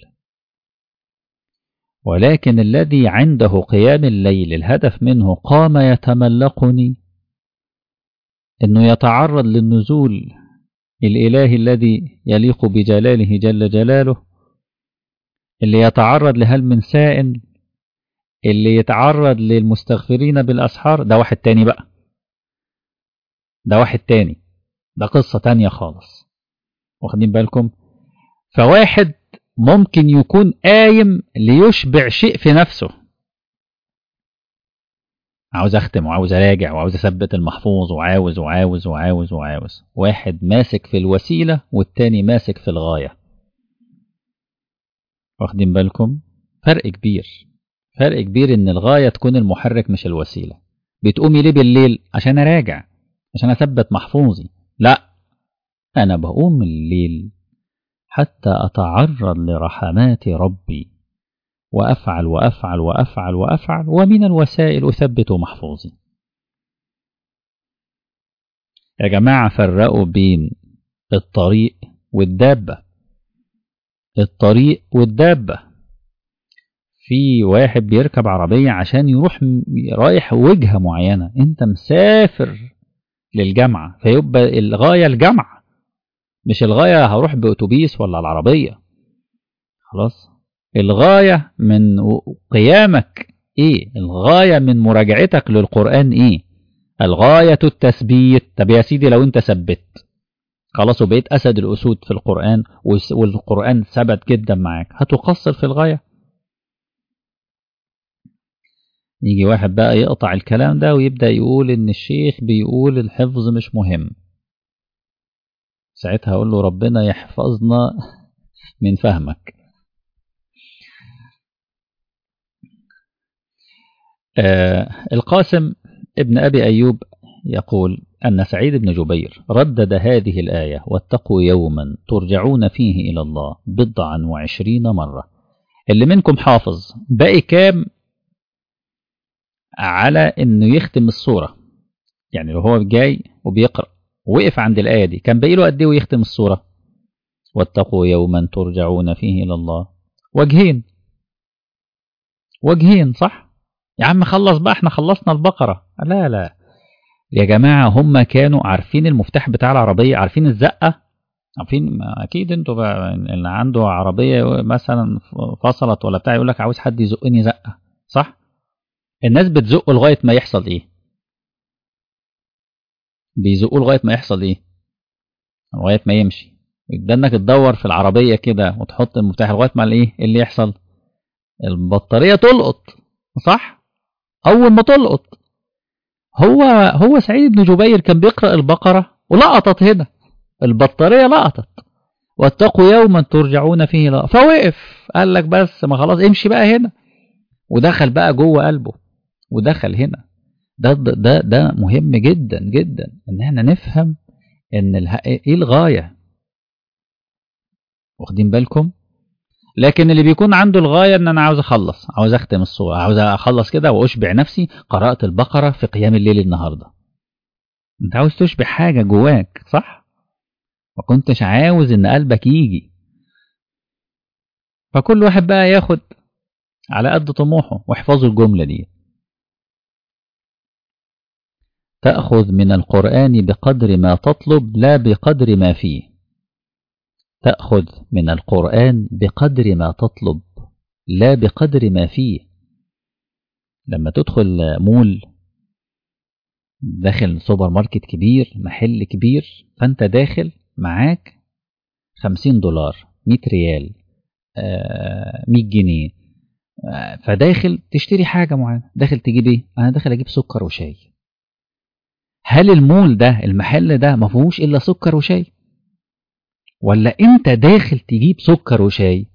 ولكن الذي عنده قيام الليل الهدف منه قام يتملقني انه يتعرض للنزول الالهي الذي يليق بجلاله جل جلاله اللي يتعرض لهل من سائل اللي يتعرض للمستغفرين بالاسحار ده واحد تاني بقى ده واحد تاني ده قصة تانية خالص واخدين بالكم فواحد ممكن يكون قايم ليشبع شيء في نفسه عاوز اختم وعاوز اراجع وعاوز اثبت المحفوظ وعاوز وعاوز وعاوز وعاوز واحد ماسك في الوسيلة والتاني ماسك في الغاية واخدين بالكم فرق كبير فرق كبير ان الغاية تكون المحرك مش الوسيلة بتقومي ليه بالليل عشان اراجع عشان اثبت محفوظي لا انا بقوم الليل حتى اتعرض لرحمات ربي وافعل وافعل وافعل وافعل ومن الوسائل اثبت محفوظي يا جماعة فرقوا بين الطريق والدابة الطريق والدابة في واحد بيركب عربية عشان يروح رايح وجهة معينة انت مسافر للجامعة فيبقى الغاية الجامعة مش الغاية هروح بأتوبيس ولا العربية خلاص الغاية من قيامك ايه الغاية من مراجعتك للقرآن ايه الغاية التثبيت طب يا سيدي لو انت ثبت خلاص وبقيت أسد الأسود في القرآن والقرآن ثبت جدا معاك هتقصر في الغاية يجي واحد بقى يقطع الكلام ده ويبدأ يقول إن الشيخ بيقول الحفظ مش مهم ساعتها أقول له ربنا يحفظنا من فهمك آه القاسم ابن أبي أيوب يقول أن سعيد بن جبير ردد هذه الآية واتقوا يوما ترجعون فيه إلى الله بضعا وعشرين مرة اللي منكم حافظ باقي كام على انه يختم الصورة يعني لو هو جاي وبيقرأ وقف عند الآية دي كان باقي له قد ايه ويختم الصورة واتقوا يوما ترجعون فيه إلى الله وجهين وجهين صح يا عم خلص بقى احنا خلصنا البقرة لا لا يا جماعة هم كانوا عارفين المفتاح بتاع العربية عارفين الزقة عارفين اكيد انتوا بقى اللي عنده عربية مثلا فصلت ولا بتاع يقول لك عاوز حد يزقني زقة صح الناس بتزقه لغاية ما يحصل ايه بيزقوه لغاية ما يحصل ايه لغاية ما يمشي انك تدور في العربية كده وتحط المفتاح لغاية ما الايه اللي يحصل البطارية تلقط صح اول ما تلقط هو هو سعيد بن جبير كان بيقرأ البقرة ولقطت هنا البطارية لقطت واتقوا يوما ترجعون فيه لا فوقف قال لك بس ما خلاص امشي بقى هنا ودخل بقى جوه قلبه ودخل هنا ده ده ده مهم جدا جدا ان احنا نفهم ان اله... ايه الغايه واخدين بالكم لكن اللي بيكون عنده الغايه ان انا عاوز اخلص عاوز اختم الصوره عاوز اخلص كده واشبع نفسي قرات البقره في قيام الليل النهارده انت عاوز تشبع حاجه جواك صح ما كنتش عاوز ان قلبك يجي فكل واحد بقى ياخد على قد طموحه واحفظوا الجمله دي تأخذ من القرآن بقدر ما تطلب لا بقدر ما فيه تأخذ من القرآن بقدر ما تطلب لا بقدر ما فيه لما تدخل مول داخل سوبر ماركت كبير محل كبير فانت داخل معاك خمسين دولار مية ريال مية جنيه فداخل تشتري حاجة معينة داخل تجيب ايه انا داخل اجيب سكر وشاي هل المول ده المحل ده ما فيهوش الا سكر وشاي ولا انت داخل تجيب سكر وشاي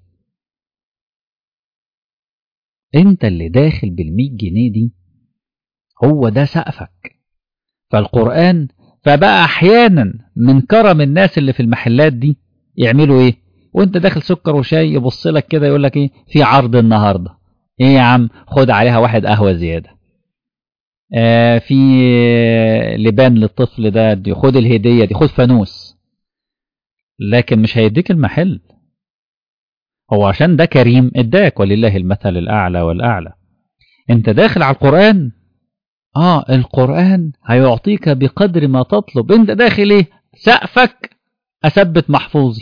انت اللي داخل بالمية جنيه دي هو ده سقفك فالقرآن فبقى احيانا من كرم الناس اللي في المحلات دي يعملوا ايه وانت داخل سكر وشاي يبص لك كده يقول لك ايه في عرض النهارده ايه يا عم خد عليها واحد قهوه زياده آه في لبان للطفل ده دي خد الهديه دي خد فانوس لكن مش هيديك المحل هو عشان ده كريم اداك ولله المثل الاعلى والاعلى انت داخل على القران اه القران هيعطيك بقدر ما تطلب انت داخل ايه سقفك اثبت محفوظي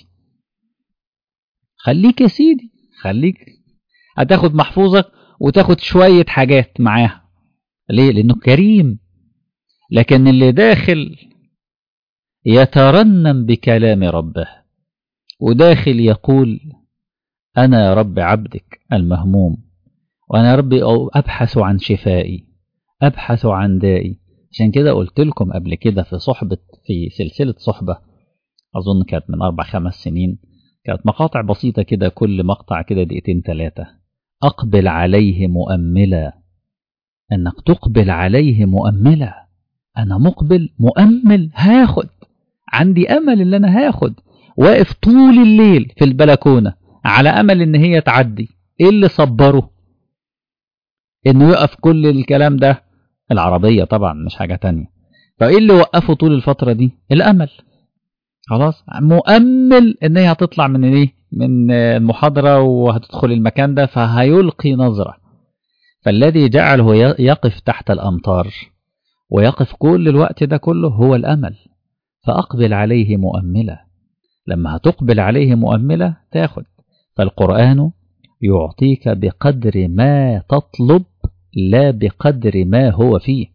خليك يا سيدي خليك هتاخد محفوظك وتاخد شوية حاجات معاها ليه لأنه كريم لكن اللي داخل يترنم بكلام ربه وداخل يقول أنا يا رب عبدك المهموم وأنا يا رب أبحث عن شفائي أبحث عن دائي عشان كده قلت لكم قبل كده في صحبة في سلسلة صحبة أظن كانت من أربع خمس سنين كانت مقاطع بسيطة كده كل مقطع كده دقيقتين ثلاثة أقبل عليه مؤملا أنك تقبل عليه مؤملا أنا مقبل مؤمل هاخد عندي أمل إن أنا هاخد واقف طول الليل في البلكونة على أمل إن هي تعدي إيه اللي صبره إنه يقف كل الكلام ده العربية طبعا مش حاجة تانية فإيه اللي وقفه طول الفترة دي الأمل خلاص مؤمل ان هي هتطلع من ايه من المحاضره وهتدخل المكان ده فهيلقي نظره فالذي جعله يقف تحت الامطار ويقف كل الوقت ده كله هو الامل فاقبل عليه مؤمله لما هتقبل عليه مؤمله تاخد فالقران يعطيك بقدر ما تطلب لا بقدر ما هو فيه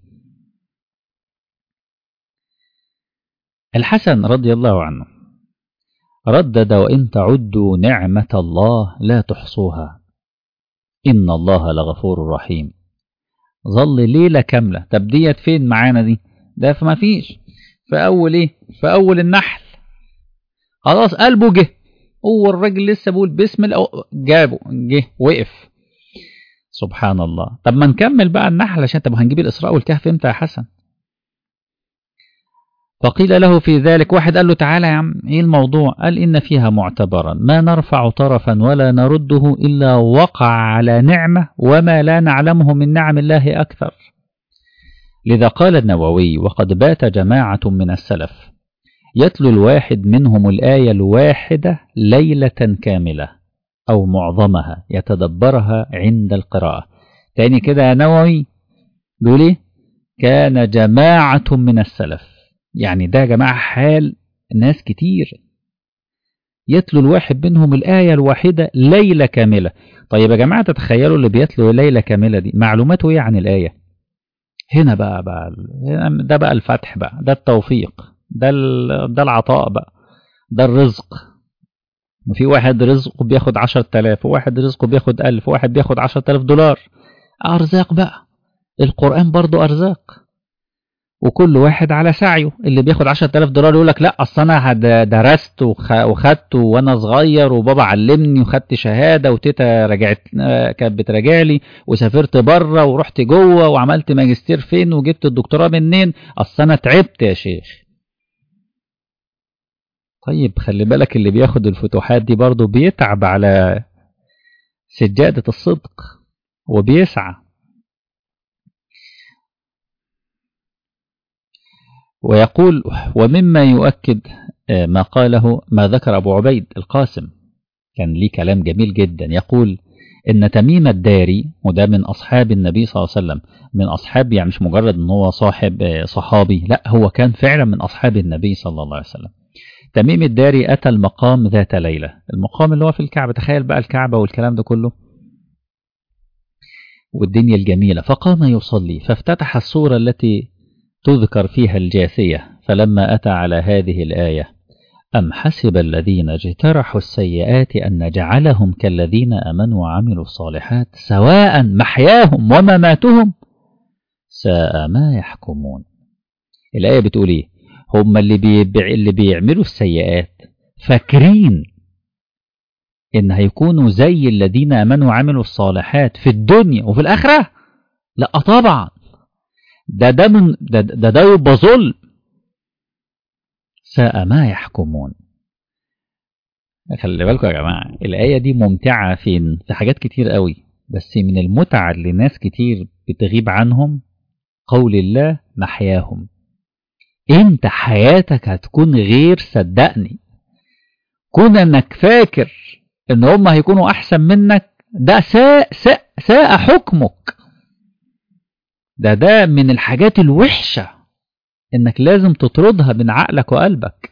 الحسن رضي الله عنه ردد وإن تعدوا نعمة الله لا تحصوها إن الله لغفور رحيم ظل ليلة كاملة طب ديت فين معانا دي ده فما فيش في أول إيه في أول النحل خلاص قلبه جه هو الراجل لسه بيقول بسم الله جابه جه وقف سبحان الله طب ما نكمل بقى النحل عشان طب هنجيب الإسراء والكهف امتى يا حسن فقيل له في ذلك واحد قال له تعالى يا عم ايه الموضوع قال إن فيها معتبرا ما نرفع طرفا ولا نرده إلا وقع على نعمة وما لا نعلمه من نعم الله أكثر لذا قال النووي وقد بات جماعة من السلف يتلو الواحد منهم الآية الواحدة ليلة كاملة أو معظمها يتدبرها عند القراءة تاني كده يا نووي بيقول ايه كان جماعة من السلف يعني ده يا جماعة حال ناس كتير يتلو الواحد منهم الآية الواحدة ليلة كاملة طيب يا جماعة تتخيلوا اللي بيتلو ليلة كاملة دي معلوماته ايه عن الآية هنا بقى, بقى ده بقى الفتح بقى ده التوفيق ده ده العطاء بقى ده الرزق وفي واحد رزقه بياخد عشر تلاف وواحد رزقه بياخد ألف وواحد بياخد عشر تلاف دولار أرزاق بقى القرآن برضو أرزاق وكل واحد على سعيه اللي بياخد 10000 دولار يقول لك لا اصل انا درست وخدت وانا صغير وبابا علمني وخدت شهاده وتيتا رجعت كانت بتراجع لي وسافرت بره ورحت جوه وعملت ماجستير فين وجبت الدكتوراه منين اصل انا تعبت يا شيخ طيب خلي بالك اللي بياخد الفتوحات دي برضه بيتعب على سجادة الصدق وبيسعى ويقول ومما يؤكد ما قاله ما ذكر أبو عبيد القاسم كان ليه كلام جميل جدا يقول إن تميم الداري وده من أصحاب النبي صلى الله عليه وسلم من أصحاب يعني مش مجرد إن هو صاحب صحابي لا هو كان فعلا من أصحاب النبي صلى الله عليه وسلم تميم الداري أتى المقام ذات ليلة المقام اللي هو في الكعبة تخيل بقى الكعبة والكلام ده كله والدنيا الجميلة فقام يصلي فافتتح السورة التي تذكر فيها الجاثية فلما أتى على هذه الآية أم حسب الذين اجترحوا السيئات أن نجعلهم كالذين أمنوا وعملوا الصالحات سواء محياهم ومماتهم ساء ما يحكمون الآية بتقول إيه هم اللي, بيبع... اللي بيعملوا السيئات فاكرين إن هيكونوا زي الذين أمنوا وعملوا الصالحات في الدنيا وفي الآخرة لا طبعا ده ده من ده ده, ده يبقى ظلم ساء ما يحكمون خلي بالكم يا جماعة الآية دي ممتعة فين في حاجات كتير قوي بس من المتعة اللي ناس كتير بتغيب عنهم قول الله محياهم انت حياتك هتكون غير صدقني كون انك فاكر ان هم هيكونوا احسن منك ده ساء ساء ساء حكمك ده ده من الحاجات الوحشة انك لازم تطردها من عقلك وقلبك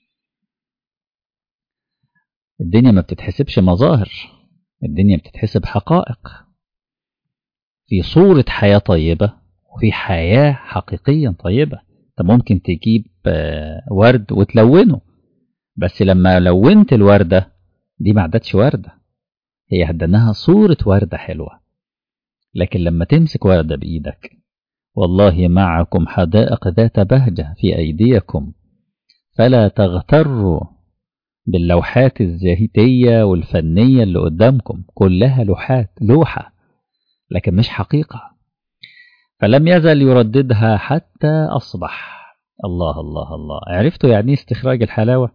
الدنيا ما بتتحسبش مظاهر الدنيا بتتحسب حقائق في صورة حياة طيبة وفي حياة حقيقيا طيبة انت ممكن تجيب ورد وتلونه بس لما لونت الوردة دي ما عدتش وردة هي هدناها صورة وردة حلوة لكن لما تمسك وردة بإيدك والله معكم حدائق ذات بهجة في أيديكم فلا تغتروا باللوحات الزاهيتية والفنية اللي قدامكم كلها لوحات لوحة لكن مش حقيقة فلم يزل يرددها حتى أصبح الله الله الله عرفتوا يعني استخراج الحلاوة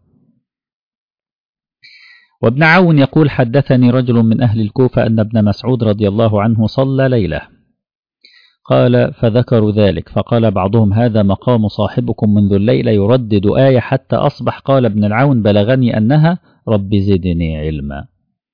وابن عون يقول حدثني رجل من أهل الكوفة أن ابن مسعود رضي الله عنه صلى ليلة قال فذكروا ذلك فقال بعضهم هذا مقام صاحبكم منذ الليلة يردد آية حتى أصبح قال ابن العون بلغني أنها رب زدني علما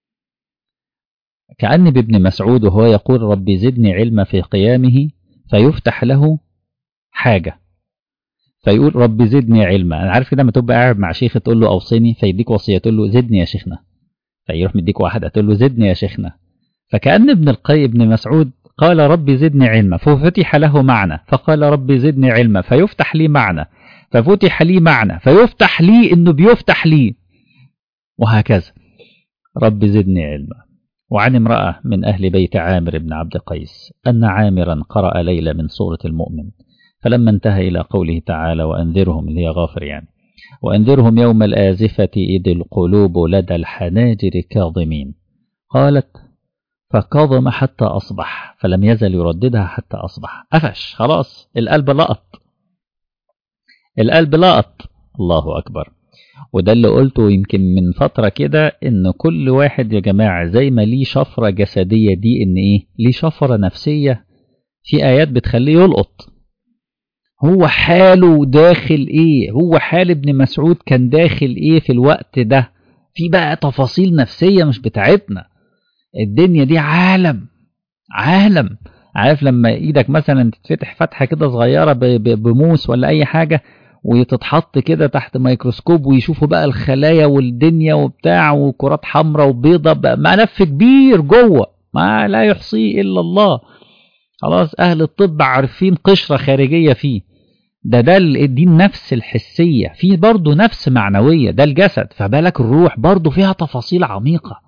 كأن بابن مسعود وهو يقول رب زدني علما في قيامه فيفتح له حاجة فيقول رب زدني علما أنا عارف كده لما تبقى قاعد مع شيخ تقول له أوصيني فيديك وصية تقول له زدني يا شيخنا فيروح مديك واحدة تقول له زدني يا شيخنا فكأن ابن القيم ابن مسعود قال رب زدني علما ففتح له معنى فقال رب زدني علما فيفتح لي معنى ففتح لي معنى فيفتح لي انه بيفتح لي وهكذا رب زدني علما وعن امرأة من أهل بيت عامر بن عبد قيس أن عامرا قرأ ليلة من سورة المؤمن فلما انتهى إلى قوله تعالى وأنذرهم اللي هي غافر يعني وأنذرهم يوم الآزفة إذ القلوب لدى الحناجر كاظمين قالت فكظم حتى أصبح فلم يزل يرددها حتى أصبح قفش خلاص القلب لقط القلب لقط الله أكبر وده اللي قلته يمكن من فترة كده إن كل واحد يا جماعة زي ما ليه شفرة جسدية دي إن إيه ليه شفرة نفسية في آيات بتخليه يلقط هو حاله داخل إيه هو حال ابن مسعود كان داخل إيه في الوقت ده في بقى تفاصيل نفسية مش بتاعتنا الدنيا دي عالم عالم عارف لما ايدك مثلا تتفتح فتحه كده صغيره بموس ولا اي حاجه وتتحط كده تحت ميكروسكوب ويشوفوا بقى الخلايا والدنيا وبتاع وكرات حمراء وبيضة بقى ملف كبير جوه ما لا يحصيه الا الله خلاص اهل الطب عارفين قشره خارجيه فيه ده ده دي النفس الحسيه في برضه نفس معنويه ده الجسد فبالك الروح برضه فيها تفاصيل عميقه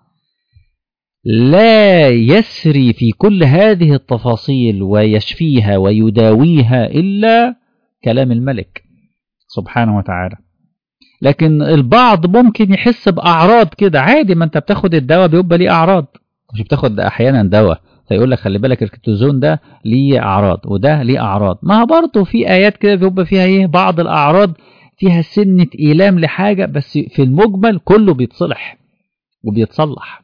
لا يسري في كل هذه التفاصيل ويشفيها ويداويها إلا كلام الملك سبحانه وتعالى لكن البعض ممكن يحس بأعراض كده عادي ما انت بتاخد الدواء بيبقى ليه أعراض مش بتاخد أحيانا دواء فيقول لك خلي بالك الكورتيزون ده ليه أعراض وده ليه أعراض ما برضه في آيات كده بيبقى فيها ايه بعض الأعراض فيها سنة إيلام لحاجة بس في المجمل كله بيتصلح وبيتصلح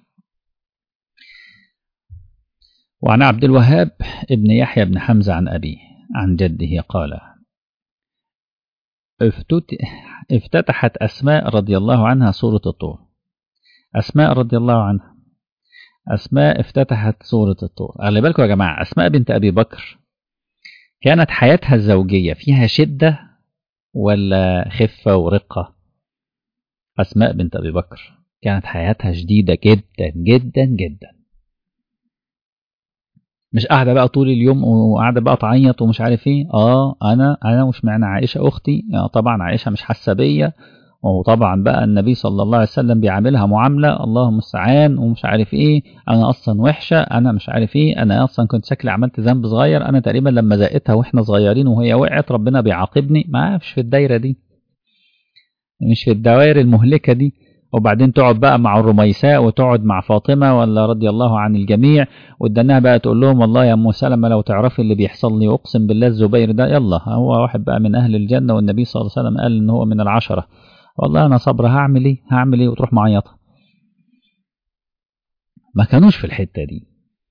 وعن عبد الوهاب ابن يحيى بن حمزة عن أبيه عن جده قال افتتحت أسماء رضي الله عنها سورة الطور أسماء رضي الله عنها أسماء افتتحت سورة الطور خلي بالكم يا جماعة أسماء بنت أبي بكر كانت حياتها الزوجية فيها شدة ولا خفة ورقة أسماء بنت أبي بكر كانت حياتها شديدة جدا جدا جدا مش قاعده بقى طول اليوم وقاعده بقى تعيط ومش عارف ايه اه انا انا مش معنى عائشه اختي آه طبعا عائشه مش حاسه بيا وطبعا بقى النبي صلى الله عليه وسلم بيعاملها معامله الله المستعان ومش عارف ايه انا اصلا وحشه انا مش عارف ايه انا اصلا كنت شكلي عملت ذنب صغير انا تقريبا لما زقتها واحنا صغيرين وهي وقعت ربنا بيعاقبني ما مش في الدايره دي مش في الدوائر المهلكه دي وبعدين تقعد بقى مع الرميساء وتقعد مع فاطمة ولا رضي الله عن الجميع وادناها بقى تقول لهم والله يا أم سلمة لو تعرفي اللي بيحصل لي أقسم بالله الزبير ده يلا هو واحد بقى من أهل الجنة والنبي صلى الله عليه وسلم قال إن هو من العشرة والله أنا صبر هعمل إيه هعمل إيه وتروح معيطة ما كانوش في الحتة دي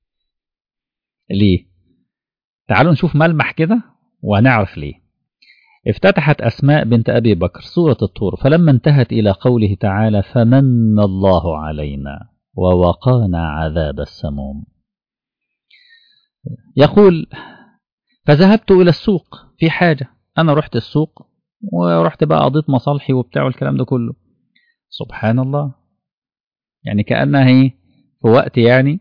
ليه تعالوا نشوف ملمح كده وهنعرف ليه افتتحت أسماء بنت أبي بكر سورة الطور فلما انتهت إلى قوله تعالى فمن الله علينا ووقانا عذاب السموم يقول فذهبت إلى السوق في حاجة أنا رحت السوق ورحت بقى قضيت مصالحي وبتاع والكلام ده كله سبحان الله يعني كأنها هي في وقت يعني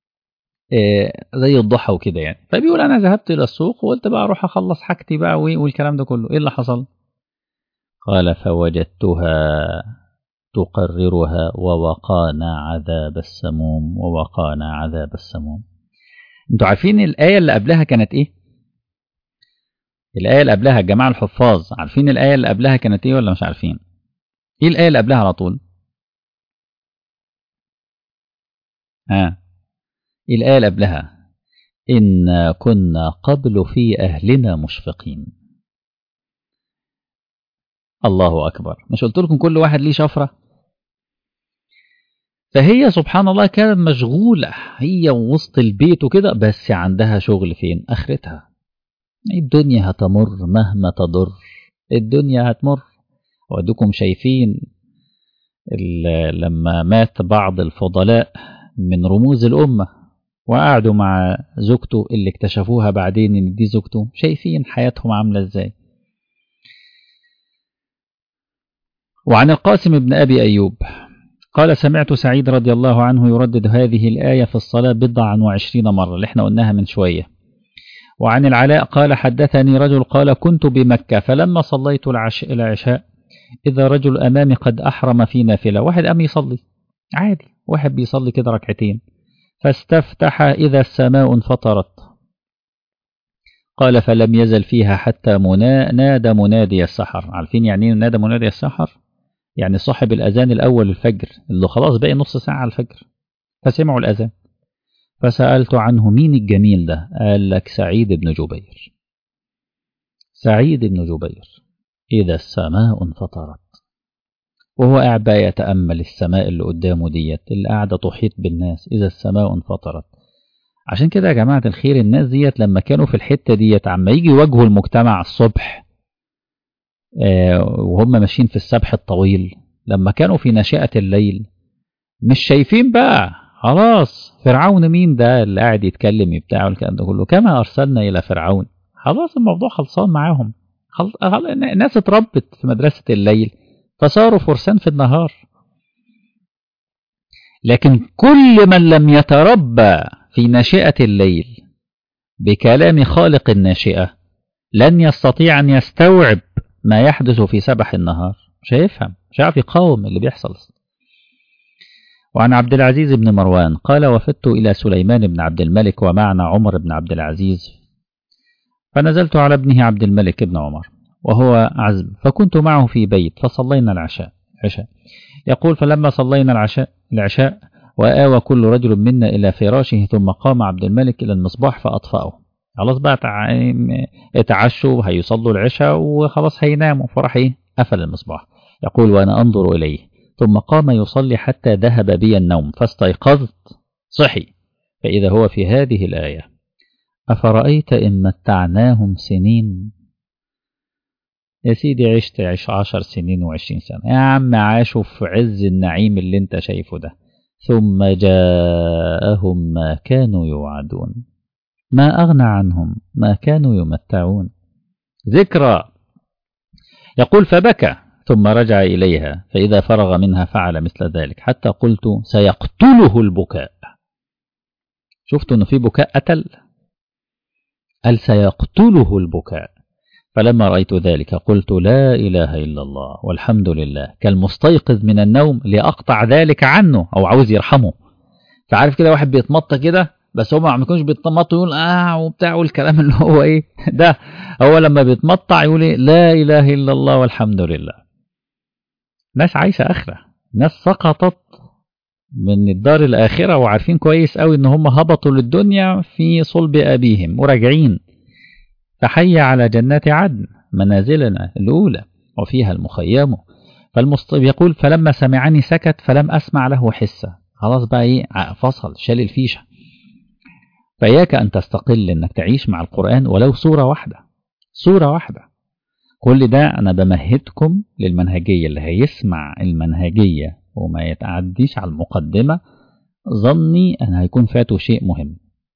زي الضحى وكده يعني فبيقول انا ذهبت الى السوق وقلت بقى اروح اخلص حاجتي بقى والكلام ده كله ايه اللي حصل قال فوجدتها تقررها ووقانا عذاب السموم ووقانا عذاب السموم انتوا عارفين الايه اللي قبلها كانت ايه الايه اللي قبلها الجماعه الحفاظ عارفين الايه اللي قبلها كانت ايه ولا مش عارفين ايه الايه اللي قبلها على طول ها الآية اللي قبلها إنا كنا قبل في أهلنا مشفقين الله أكبر مش قلت لكم كل واحد ليه شفرة فهي سبحان الله كانت مشغولة هي وسط البيت وكده بس عندها شغل فين آخرتها الدنيا هتمر مهما تضر الدنيا هتمر ودكم شايفين لما مات بعض الفضلاء من رموز الأمة وقعدوا مع زوجته اللي اكتشفوها بعدين ان دي زوجته شايفين حياتهم عاملة ازاي وعن القاسم بن أبي أيوب قال سمعت سعيد رضي الله عنه يردد هذه الآية في الصلاة بضعا وعشرين مرة اللي احنا قلناها من شوية وعن العلاء قال حدثني رجل قال كنت بمكة فلما صليت العشاء إذا رجل أمامي قد أحرم في نافلة واحد قام يصلي عادي واحد بيصلي كده ركعتين فاستفتح إذا السماء انفطرت قال فلم يزل فيها حتى منا نادى منادي السحر عارفين يعني ايه نادى منادي السحر يعني صاحب الأذان الأول الفجر اللي خلاص باقي نص ساعة على الفجر فسمعوا الأذان فسألت عنه مين الجميل ده قال لك سعيد بن جبير سعيد بن جبير إذا السماء انفطرت وهو قاعد بقى يتأمل السماء اللي قدامه ديت اللي قاعدة تحيط بالناس إذا السماء انفطرت عشان كده يا جماعة الخير الناس ديت لما كانوا في الحتة ديت عما يجي يواجهوا المجتمع الصبح آه وهم ماشيين في السبح الطويل لما كانوا في نشأة الليل مش شايفين بقى خلاص فرعون مين ده اللي قاعد يتكلم بتاعه الكلام ده كله كما أرسلنا إلى فرعون خلاص الموضوع خلصان معاهم خل... الناس اتربت في مدرسة الليل فصاروا فرسان في النهار لكن كل من لم يتربى في ناشئة الليل بكلام خالق الناشئة لن يستطيع أن يستوعب ما يحدث في سبح النهار مش هيفهم مش هيعرف يقاوم اللي بيحصل وعن عبد العزيز بن مروان قال وفدت إلى سليمان بن عبد الملك ومعنا عمر بن عبد العزيز فنزلت على ابنه عبد الملك بن عمر وهو عزم فكنت معه في بيت فصلينا العشاء عشاء يقول فلما صلينا العشاء العشاء وآوى كل رجل منا إلى فراشه ثم قام عبد الملك إلى المصباح فأطفأه خلاص بقى اتعشوا هيصلوا العشاء وخلاص هيناموا فراح ايه قفل المصباح يقول وأنا أنظر إليه ثم قام يصلي حتى ذهب بي النوم فاستيقظت صحي فإذا هو في هذه الآية أفرأيت إن متعناهم سنين يا سيدي عشت عش عشر سنين وعشرين سنة يا عم عاشوا في عز النعيم اللي انت شايفه ده ثم جاءهم ما كانوا يوعدون ما أغنى عنهم ما كانوا يمتعون ذكرى يقول فبكى ثم رجع إليها فإذا فرغ منها فعل مثل ذلك حتى قلت سيقتله البكاء شفت أنه في بكاء قتل قال سيقتله البكاء فلما رأيت ذلك قلت لا إله إلا الله والحمد لله كالمستيقظ من النوم لأقطع ذلك عنه أو عاوز يرحمه فعارف كده واحد بيتمطى كده بس هو ما بيكونش بيتمطى يقول اه وبتاع والكلام اللي هو ايه ده هو لما بيتمطع يقول إيه لا اله الا الله والحمد لله ناس عايشه اخره ناس سقطت من الدار الاخره وعارفين كويس قوي ان هم هبطوا للدنيا في صلب ابيهم وراجعين فحي على جنات عدن منازلنا الاولى وفيها المخيم فالمصطب يقول فلما سمعني سكت فلم اسمع له حسه خلاص بقى ايه فصل شال الفيشه فإياك أن تستقل أنك تعيش مع القرآن ولو صورة واحدة صورة واحدة كل ده أنا بمهدكم للمنهجية اللي هيسمع المنهجية وما يتعديش على المقدمة ظني أن هيكون فاته شيء مهم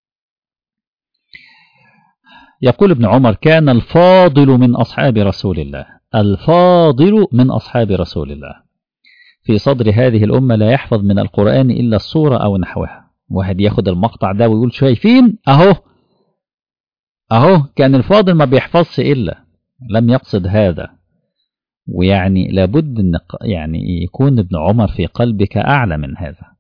يقول ابن عمر كان الفاضل من أصحاب رسول الله الفاضل من أصحاب رسول الله في صدر هذه الأمة لا يحفظ من القرآن إلا الصورة أو نحوها واحد ياخد المقطع ده ويقول شايفين اهو اهو كان الفاضل ما بيحفظش الا لم يقصد هذا ويعني لابد ان يعني يكون ابن عمر في قلبك اعلى من هذا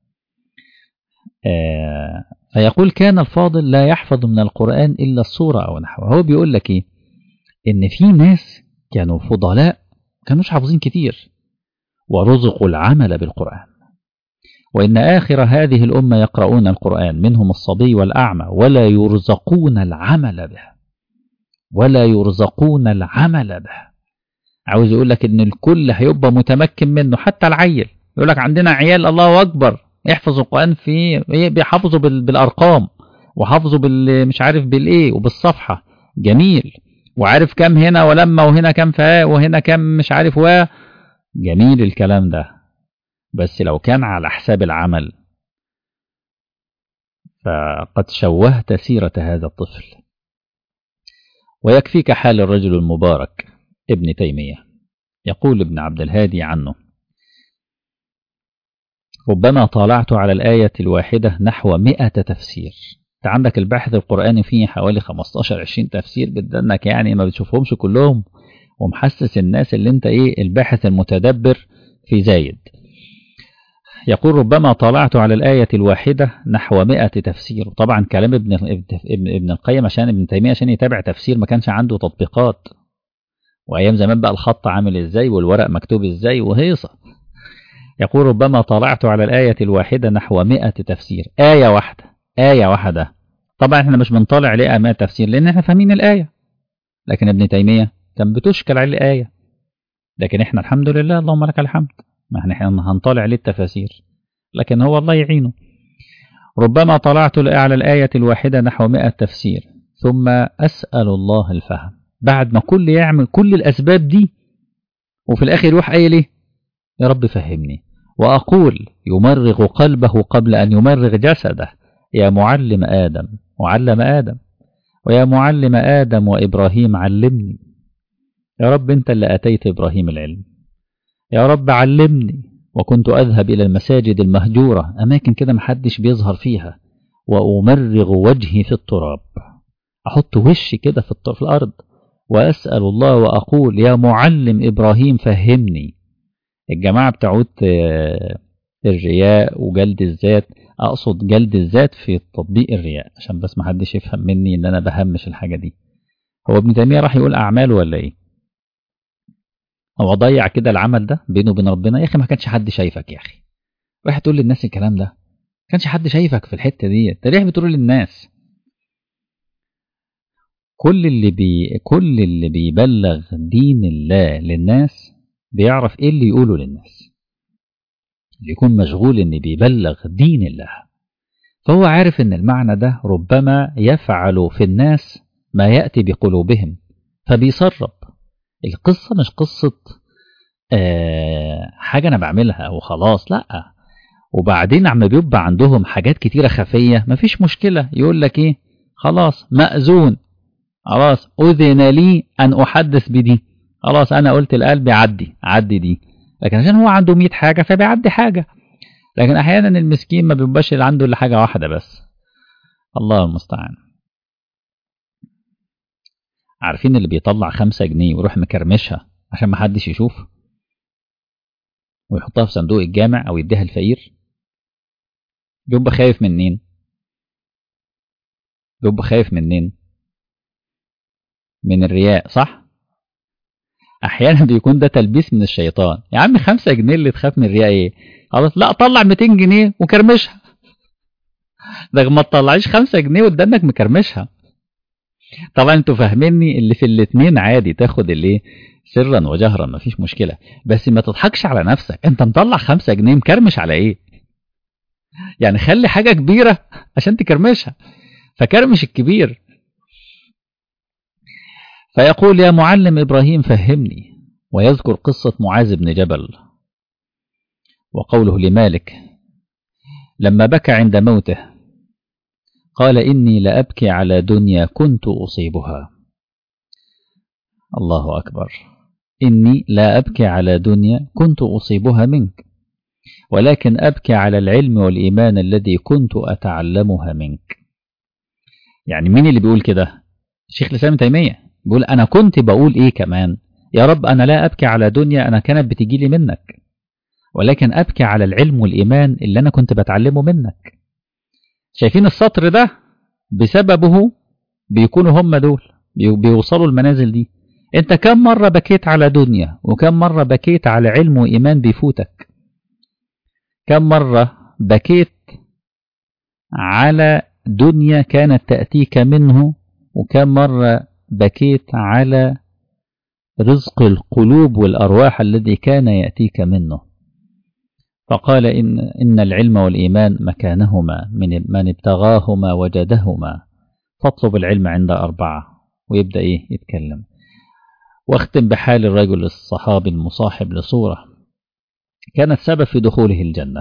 آه فيقول كان الفاضل لا يحفظ من القرآن إلا الصورة أو نحوها هو بيقول لك إيه إن في ناس كانوا فضلاء كانوش حافظين كتير ورزقوا العمل بالقرآن وإن آخر هذه الأمة يقرؤون القرآن منهم الصبي والأعمى ولا يرزقون العمل به ولا يرزقون العمل به عاوز يقول لك إن الكل هيبقى متمكن منه حتى العيل يقول لك عندنا عيال الله أكبر يحفظوا القرآن في بيحفظوا بالأرقام وحفظوا بال مش عارف بالإيه وبالصفحة جميل وعارف كم هنا ولما وهنا كم فاء وهنا كم مش عارف و جميل الكلام ده بس لو كان على حساب العمل فقد شوهت سيرة هذا الطفل ويكفيك حال الرجل المبارك ابن تيمية يقول ابن عبد الهادي عنه ربما طالعت على الآية الواحدة نحو مئة تفسير انت عندك البحث القرآني فيه حوالي 15-20 تفسير بدنك يعني ما بتشوفهمش كلهم ومحسس الناس اللي انت ايه الباحث المتدبر في زايد يقول ربما طلعت على الآية الواحدة نحو مئة تفسير طبعا كلام ابن, ابن, ابن القيم عشان ابن تيمية عشان يتابع تفسير ما كانش عنده تطبيقات وأيام زمان بقى الخط عامل ازاي والورق مكتوب ازاي وهيصة يقول ربما طلعت على الآية الواحدة نحو مئة تفسير آية واحدة آية واحدة طبعا احنا مش بنطالع ليه 100 تفسير لأن احنا فاهمين الآية لكن ابن تيمية كان بتشكل عليه الآية لكن احنا الحمد لله اللهم لك الحمد ما احنا هنطالع ليه التفاسير لكن هو الله يعينه ربما طلعت على الآية الواحدة نحو مئة تفسير ثم أسأل الله الفهم بعد ما كل يعمل كل الأسباب دي وفي الآخر يروح قايل ايه يا رب فهمني وأقول يمرغ قلبه قبل أن يمرغ جسده يا معلم آدم وعلم آدم ويا معلم آدم وإبراهيم علمني يا رب أنت اللي أتيت إبراهيم العلم يا رب علمني وكنت أذهب إلى المساجد المهجورة أماكن كده محدش بيظهر فيها وأمرغ وجهي في التراب أحط وشي كده في, في الأرض وأسأل الله وأقول يا معلم إبراهيم فهمني الجماعة بتعود الرياء وجلد الذات أقصد جلد الذات في تطبيق الرياء عشان بس محدش يفهم مني إن أنا بهمش الحاجة دي هو ابن تيمية راح يقول أعماله ولا إيه هو ضيع كده العمل ده بينه وبين ربنا يا أخي ما كانش حد شايفك يا أخي رايح تقول للناس الكلام ده ما كانش حد شايفك في الحتة دي انت ليه بتقول للناس كل اللي بي كل اللي بيبلغ دين الله للناس بيعرف ايه اللي يقوله للناس بيكون مشغول ان بيبلغ دين الله فهو عارف ان المعنى ده ربما يفعل في الناس ما يأتي بقلوبهم فبيسرب القصة مش قصة آه حاجة أنا بعملها وخلاص لأ وبعدين عم بيبقى عندهم حاجات كتيرة خفية مفيش مشكلة يقول لك إيه خلاص مأذون خلاص أذن لي أن أحدث بدي خلاص أنا قلت القلب عدي عدي دي لكن عشان هو عنده 100 حاجة فبيعدي حاجة لكن أحيانا المسكين ما بيبقاش اللي عنده إلا حاجة واحدة بس الله المستعان عارفين اللي بيطلع خمسة جنيه ويروح مكرمشها عشان ما حدش يشوف ويحطها في صندوق الجامع أو يديها الفقير بيبقى خايف منين بيبقى خايف منين من الرياء صح احيانا بيكون ده تلبيس من الشيطان يا عم خمسة جنيه اللي تخاف من الرياء ايه خلاص لا طلع 200 جنيه وكرمشها ده ما تطلعيش خمسة جنيه وادانك مكرمشها طبعا انتوا فاهميني اللي في الاتنين عادي تاخد الايه سرا وجهرا مفيش مشكلة بس ما تضحكش على نفسك انت مطلع خمسة جنيه مكرمش على ايه يعني خلي حاجة كبيرة عشان تكرمشها فكرمش الكبير فيقول يا معلم إبراهيم فهمني ويذكر قصة معاذ بن جبل وقوله لمالك لما بكى عند موته قال إني لأبكي على دنيا كنت أصيبها الله أكبر إني لا أبكي على دنيا كنت أصيبها منك ولكن أبكي على العلم والإيمان الذي كنت أتعلمها منك يعني مين اللي بيقول كده شيخ الإسلام تيمية بيقول أنا كنت بقول إيه كمان يا رب أنا لا أبكي على دنيا أنا كانت بتجي لي منك ولكن أبكي على العلم والإيمان اللي أنا كنت بتعلمه منك شايفين السطر ده بسببه بيكونوا هم دول بيوصلوا المنازل دي انت كم مرة بكيت على دنيا وكم مرة بكيت على علم وإيمان بيفوتك كم مرة بكيت على دنيا كانت تأتيك منه وكم مرة بكيت على رزق القلوب والأرواح الذي كان يأتيك منه فقال إن, إن العلم والإيمان مكانهما من من ابتغاهما وجدهما فاطلب العلم عند أربعة ويبدأ إيه يتكلم واختم بحال الرجل الصحابي المصاحب لصورة كانت سبب في دخوله الجنة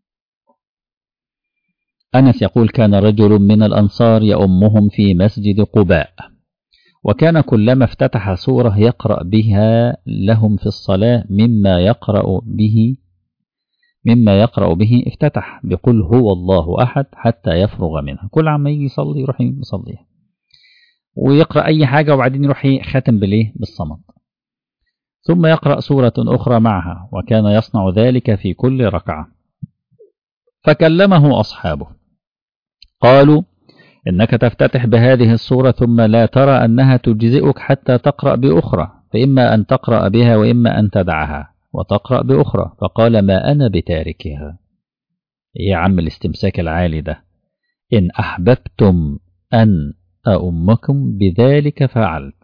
أنس يقول كان رجل من الأنصار يأمهم في مسجد قباء وكان كلما افتتح سورة يقرأ بها لهم في الصلاة مما يقرأ به مما يقرأ به افتتح بقل هو الله أحد حتى يفرغ منها كل عما يجي يصلي يروح يصلي ويقرأ أي حاجة وبعدين يروح ختم بالإيه بالصمت ثم يقرأ سورة أخرى معها وكان يصنع ذلك في كل ركعة فكلمه أصحابه قالوا إنك تفتتح بهذه السورة ثم لا ترى أنها تجزئك حتى تقرأ بأخرى فإما أن تقرأ بها وإما أن تدعها وتقرأ بأخرى فقال ما أنا بتاركها يا عم الاستمساك العالي ده إن أحببتم أن أؤمكم بذلك فعلت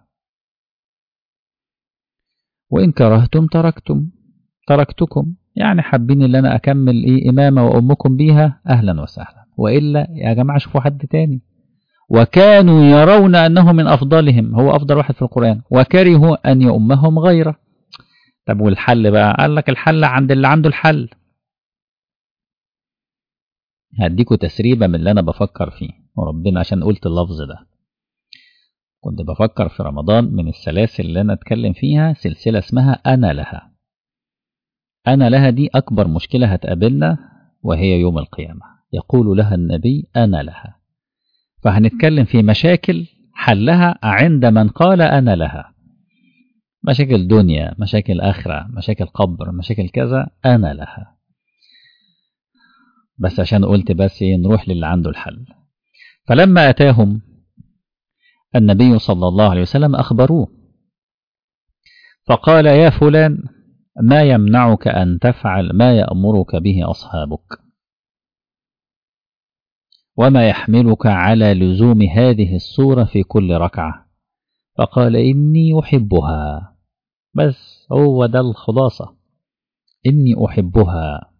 وإن كرهتم تركتم تركتكم يعني حابين اللي أنا أكمل إيه إمامة وأمكم بيها أهلا وسهلا وإلا يا جماعة شوفوا حد تاني وكانوا يرون أنه من أفضلهم هو أفضل واحد في القرآن وكرهوا أن يؤمهم غيره طب والحل بقى قال لك الحل عند اللي عنده الحل هديكوا تسريبة من اللي أنا بفكر فيه وربنا عشان قلت اللفظ ده كنت بفكر في رمضان من السلاسل اللي أنا أتكلم فيها سلسلة اسمها أنا لها أنا لها دي أكبر مشكلة هتقابلنا وهي يوم القيامة يقول لها النبي أنا لها فهنتكلم في مشاكل حلها عند من قال أنا لها مشاكل دنيا مشاكل آخرة مشاكل قبر مشاكل كذا أنا لها بس عشان قلت بس نروح للي عنده الحل فلما أتاهم النبي صلى الله عليه وسلم أخبروه فقال يا فلان ما يمنعك أن تفعل ما يأمرك به أصحابك وما يحملك على لزوم هذه الصورة في كل ركعة فقال إني أحبها بس هو ده الخلاصة إني أحبها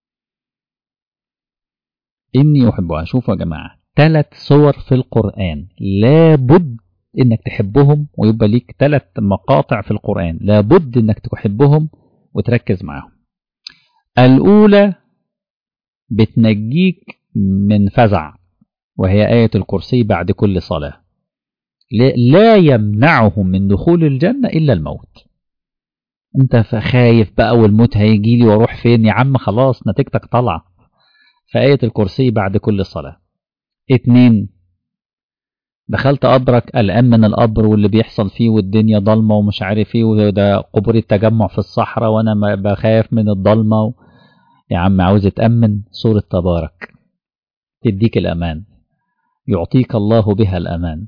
إني أحبها شوفوا يا جماعة ثلاث صور في القرآن لابد إنك تحبهم ويبقى ليك ثلاث مقاطع في القرآن لابد إنك تحبهم وتركز معاهم الأولى بتنجيك من فزع وهي آية الكرسي بعد كل صلاة لا يمنعهم من دخول الجنة إلا الموت انت خايف بقى والموت هيجي لي واروح فين يا عم خلاص نتيجتك طالعه فآية الكرسي بعد كل صلاة اتنين دخلت قبرك قلقان من القبر واللي بيحصل فيه والدنيا ضلمة ومش عارف ايه وده قبور التجمع في الصحراء وانا بخاف من الضلمة و... يا عم عاوز تأمن سورة تبارك تديك الأمان يعطيك الله بها الأمان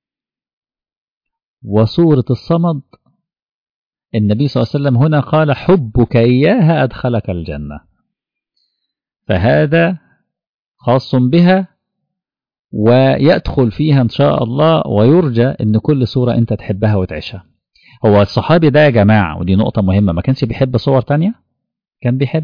وسورة الصمد النبي صلى الله عليه وسلم هنا قال حبك إياها أدخلك الجنة فهذا خاص بها ويدخل فيها إن شاء الله ويرجى أن كل صورة أنت تحبها وتعيشها هو الصحابي ده يا جماعة ودي نقطة مهمة ما كانش بيحب صور تانية كان بيحب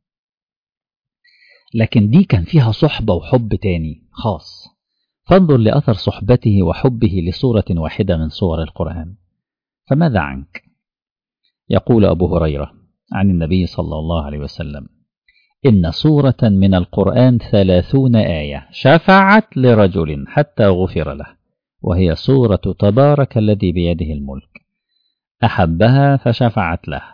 لكن دي كان فيها صحبة وحب تاني خاص فانظر لأثر صحبته وحبه لصورة واحدة من صور القرآن فماذا عنك يقول أبو هريرة عن النبي صلى الله عليه وسلم إن سورة من القرآن ثلاثون آية شفعت لرجل حتى غفر له وهي سورة تبارك الذي بيده الملك أحبها فشفعت له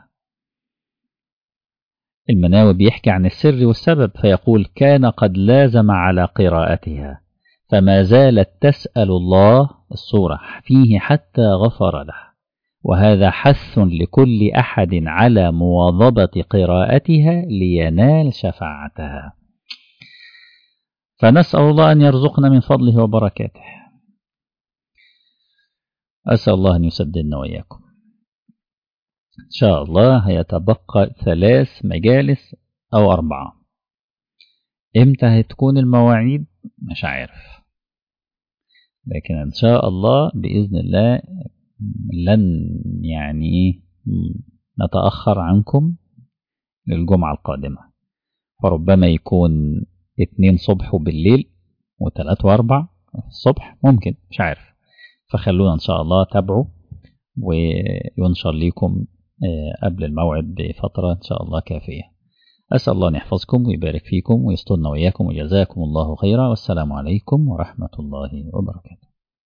المناوي بيحكي عن السر والسبب فيقول كان قد لازم على قراءتها فما زالت تسأل الله السورة فيه حتى غفر له وهذا حث لكل أحد على مواظبة قراءتها لينال شفاعتها فنسأل الله أن يرزقنا من فضله وبركاته أسأل الله أن يسددنا وإياكم إن شاء الله هيتبقى ثلاث مجالس أو أربعة إمتى هتكون المواعيد مش عارف لكن إن شاء الله بإذن الله لن يعني نتأخر عنكم للجمعة القادمة فربما يكون اتنين صبح وبالليل وتلات واربع الصبح ممكن مش عارف فخلونا ان شاء الله تابعوا وينشر لكم قبل الموعد بفترة ان شاء الله كافية أسأل الله أن يحفظكم ويبارك فيكم ويسترنا وإياكم وجزاكم الله خيرا والسلام عليكم ورحمة الله وبركاته